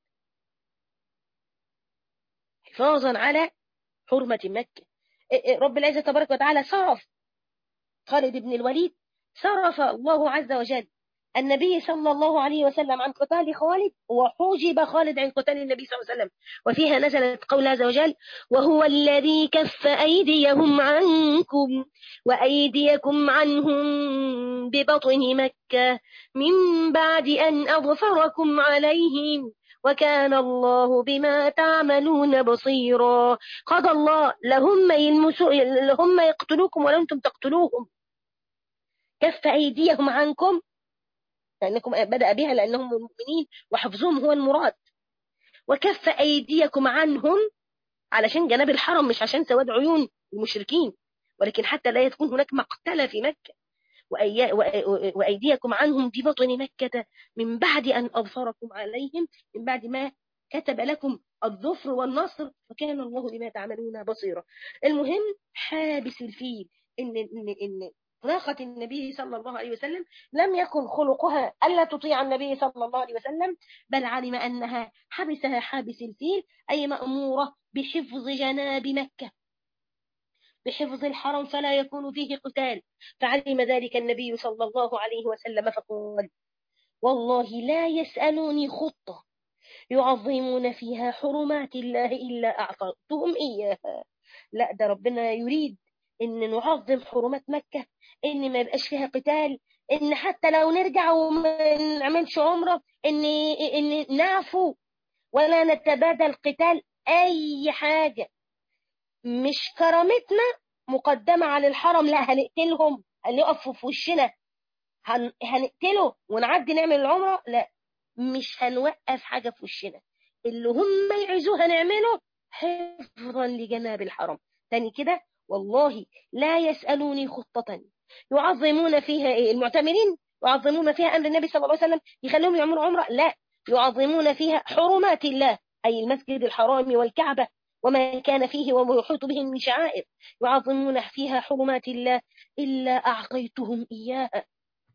حفاظا على حرمة مكة رب العزة تبارك وتعالى صرف خالد بن الوليد صرف الله عز وجل النبي صلى الله عليه وسلم عن قتال خالد وحوجب خالد عن قتال النبي صلى الله عليه وسلم وفيها نزلت قول عز وجل وهو الذي كف أيديهم عنكم وأيديكم عنهم ببطن مكة من بعد أن أظفركم عليهم وكان الله بما تعملون بصيرا قضى الله لهم يلمسوا لهم يقتلوكم ولا أنتم تقتلوهم كف أيديهم عنكم لأنكم بدأ بها لأنهم المؤمنين وحفظهم هو المراد وكف أيديكم عنهم علشان جناب الحرم مش عشان سواد عيون المشركين ولكن حتى لا تكون هناك مقتلة في مكة وأيديكم عنهم في بطن مكة من بعد أن أظفركم عليهم من بعد ما كتب لكم الظفر والنصر وكان الله بما تعملون بصيرا المهم حابس الفيل إن, إن, إن ناقة النبي صلى الله عليه وسلم لم يكن خلقها ألا تطيع النبي صلى الله عليه وسلم بل علم أنها حبسها حابس الفيل أي مأمورة بحفظ جناب مكة بحفظ الحرم فلا يكون فيه قتال فعلم ذلك النبي صلى الله عليه وسلم فقال والله لا يسألوني خطة يعظمون فيها حرمات الله إلا أعطيتهم إياها لا ده ربنا يريد ان نعظم حرمات مكة ان ما يبقاش فيها قتال ان حتى لو نرجع وما نعملش عمرة ان ان نعفو ولا نتبادل قتال اي حاجة مش كرامتنا مقدمة على الحرم لا هنقتلهم هنقف في وشنا هن... هنقتله ونعدي نعمل العمرة لا مش هنوقف حاجة في وشنا اللي هم يعزوه هنعمله حفظا لجناب الحرم تاني كده والله لا يسألوني خطة يعظمون فيها إيه المعتمرين يعظمون فيها أمر النبي صلى الله عليه وسلم يخلوهم يعملوا عمرة لا يعظمون فيها حرمات الله أي المسجد الحرام والكعبة وما كان فيه وما يحيط بهم من شعائر يعظمون فيها حرمات الله إلا أعطيتهم إياها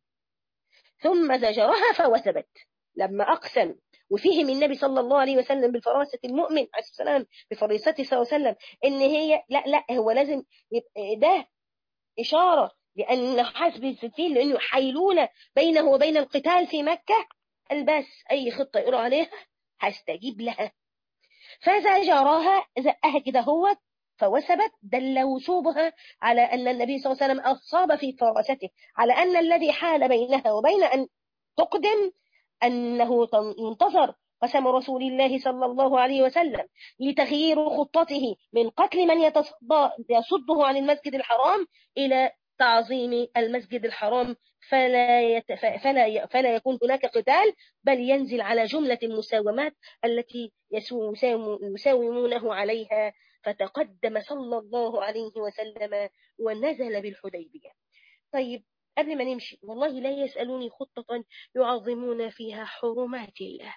ثم زجرها فوثبت لما أقسم وفهم النبي صلى الله عليه وسلم بالفراسة المؤمن عليه السلام بفريسته صلى الله عليه وسلم إن هي لا لا هو لازم يبقى ده إشارة لأن حسب الستين لأنه حيلولة بينه وبين القتال في مكة البس أي خطة يقرأ عليها هستجيب لها فزجرها زقها كده هو فوثبت دل وثوبها على أن النبي صلى الله عليه وسلم أصاب في فراسته على أن الذي حال بينها وبين أن تقدم أنه ينتظر قسم رسول الله صلى الله عليه وسلم لتغيير خطته من قتل من يتصدى يصده عن المسجد الحرام إلى تعظيم المسجد الحرام فلا, يت... فلا, فلا يكون هناك قتال بل ينزل على جملة المساومات التي يساومونه عليها فتقدم صلى الله عليه وسلم ونزل بالحديبية طيب قبل ما نمشي والله لا يسألوني خطة يعظمون فيها حرمات الله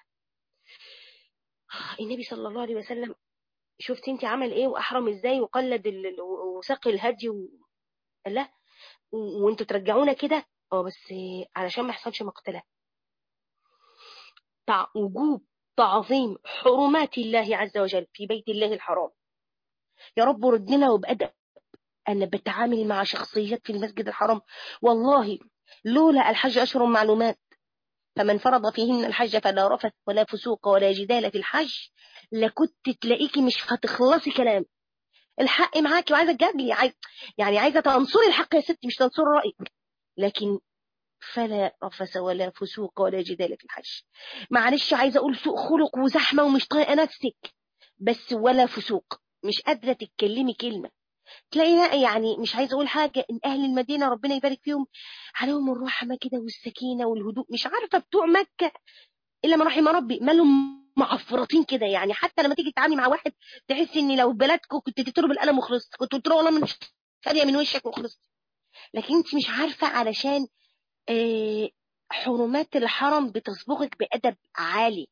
النبي صلى الله عليه وسلم شفت انت عمل ايه واحرم ازاي وقلد وسقي الهدي و... لا وانتوا ترجعونا كده اه بس علشان ما يحصلش مقتله تع... وجوب تعظيم حرمات الله عز وجل في بيت الله الحرام يا رب ردنا وبأدب أنا بتعامل مع شخصيات في المسجد الحرام والله لولا الحج أشهر معلومات فمن فرض فيهن الحج فلا رفث ولا فسوق ولا جدال في الحج لكنت تلاقيكي مش هتخلصي كلام الحق معاكي وعايزه تجادلي عايز يعني عايزه تنصري الحق يا ستي مش تنصري رايك لكن فلا رفث ولا فسوق ولا جدال في الحج معلش عايزه اقول سوء خلق وزحمه ومش طايقه نفسك بس ولا فسوق مش قادره تتكلمي كلمه تلاقي يعني مش عايزه اقول حاجه ان اهل المدينه ربنا يبارك فيهم عليهم الرحمه كده والسكينه والهدوء مش عارفه بتوع مكه الا من رحم ربي مالهم معفرطين كده يعني حتى لما تيجي تتعاملي مع واحد تحسي ان لو بلدكم كنت تضرب القلم وخلصت كنت قلت له والله من فاريه من وشك وخلصت لكن انت مش عارفه علشان آه حرمات الحرم بتصبغك بادب عالي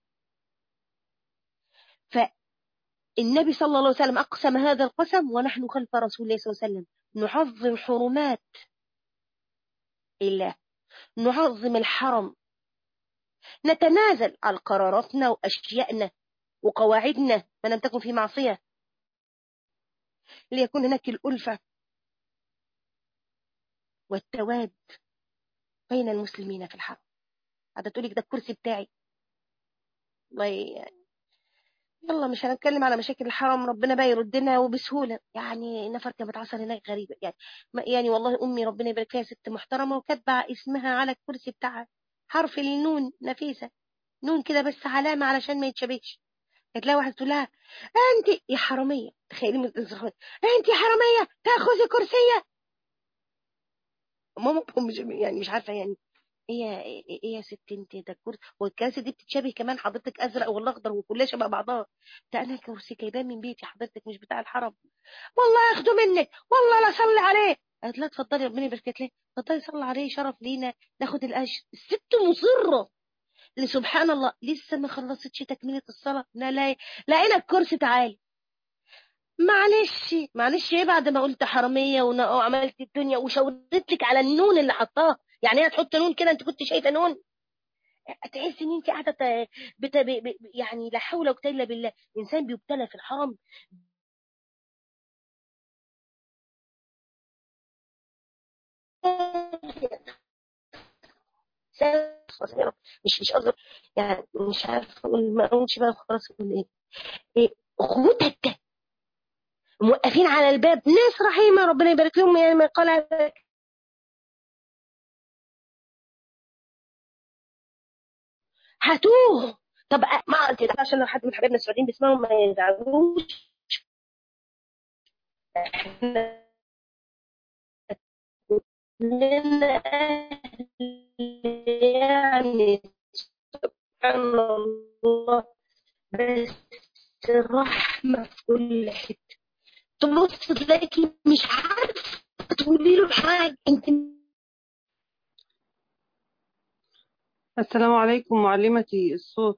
فالنبي صلى الله عليه وسلم اقسم هذا القسم ونحن خلف رسول الله صلى الله عليه وسلم نعظم حرمات الله نعظم الحرم نتنازل عن قراراتنا وأشيائنا وقواعدنا ما لم تكن في معصية ليكون هناك الألفة والتواد بين المسلمين في الحرم هذا تقولك ده الكرسي بتاعي الله يعني يلا مش هنتكلم على مشاكل الحرم ربنا بقى يردنا وبسهوله يعني نفر كانت عصر هناك غريبه يعني يعني والله امي ربنا يبارك فيها ست محترمه وكاتبه اسمها على الكرسي بتاعها حرف النون نفيسه نون كده بس علامه علشان ما يتشابكش تلاقي واحد تقول لها انت يا حراميه تخيلي من انت يا حراميه تاخذي كرسيه ماما مش يعني مش عارفه يعني ايه ايه يا ست انت ده الكرسي والكراسي دي بتتشابه كمان حضرتك ازرق ولا اخضر وكلها شبه بعضها ده انا كرسي جايباه من بيتي حضرتك مش بتاع الحرم والله اخده منك والله لا صلي عليه قالت لا اتفضلي ربنا يبارك لك ليه اتفضلي صلي عليه شرف لينا ناخد الاجر الست مصره اللي سبحان الله لسه ما خلصتش تكمله الصلاه لا لا لقينا الكرسي تعالي معلش معلش ايه بعد ما قلت حراميه وعملت الدنيا وشاورت لك على النون اللي حطاه يعني هي تحط نون كده انت كنت شايفه نون تحس ان انت قاعده بت... ب... ب... يعني لا حول ولا قوه الا بالله الانسان بيبتلى في الحرم مش مش قصدي يعني مش عارفه اقول ما اقولش بقى خلاص اقول ايه ايه اخوتك موقفين على الباب ناس رحيمه ربنا يبارك لهم يعني ما قال هاتوه طب ما انت عشان لو حد من حبايبنا السعوديين بيسمعوا ما يزعلوش احنا كلنا يعني سبحان الله بس الرحمة في كل حتة تبص تلاقي مش عارف تقولي له حاجة انت السلام عليكم معلمتي الصوت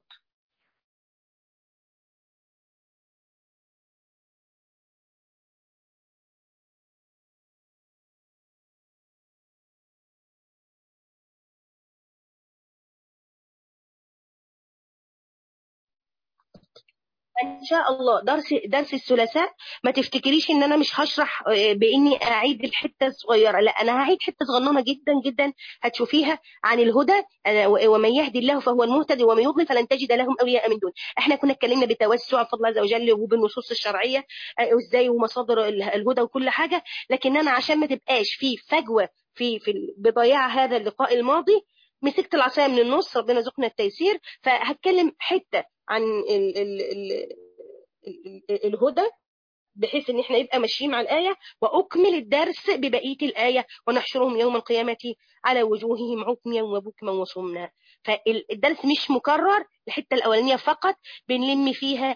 ان شاء الله درس درس الثلاثاء ما تفتكريش ان انا مش هشرح باني اعيد الحته الصغيره لا انا هعيد حته صغننه جدا جدا هتشوفيها عن الهدى ومن يهدي الله فهو المهتدي ومن يضلل فلن تجد لهم اولياء من دون احنا كنا اتكلمنا بتوسع فضل الله عز وجل وبالنصوص الشرعيه وازاي ومصادر الهدى وكل حاجه لكن انا عشان ما تبقاش في فجوه في في بضياع هذا اللقاء الماضي مسكت العصايه من النص ربنا يرزقنا التيسير فهتكلم حته عن ال ال ال ال الهدى بحيث ان احنا يبقى ماشيين مع الايه واكمل الدرس ببقيه الايه ونحشرهم يوم القيامه على وجوههم عكميا وبكما وصمنا فالدرس مش مكرر الحته الاولانيه فقط بنلم فيها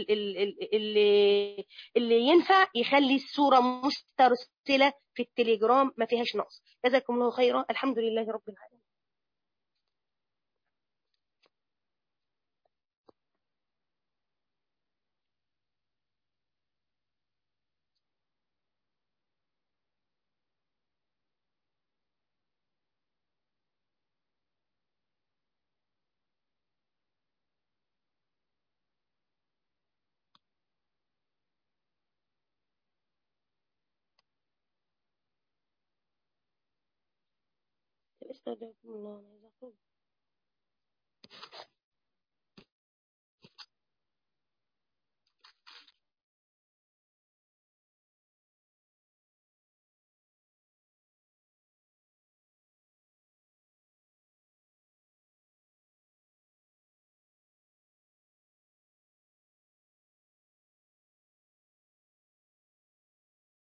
اللي, اللي ينفع يخلي الصوره مسترسله في التليجرام ما فيهاش نقص جزاكم الله خيرا الحمد لله رب العالمين استودعكم الله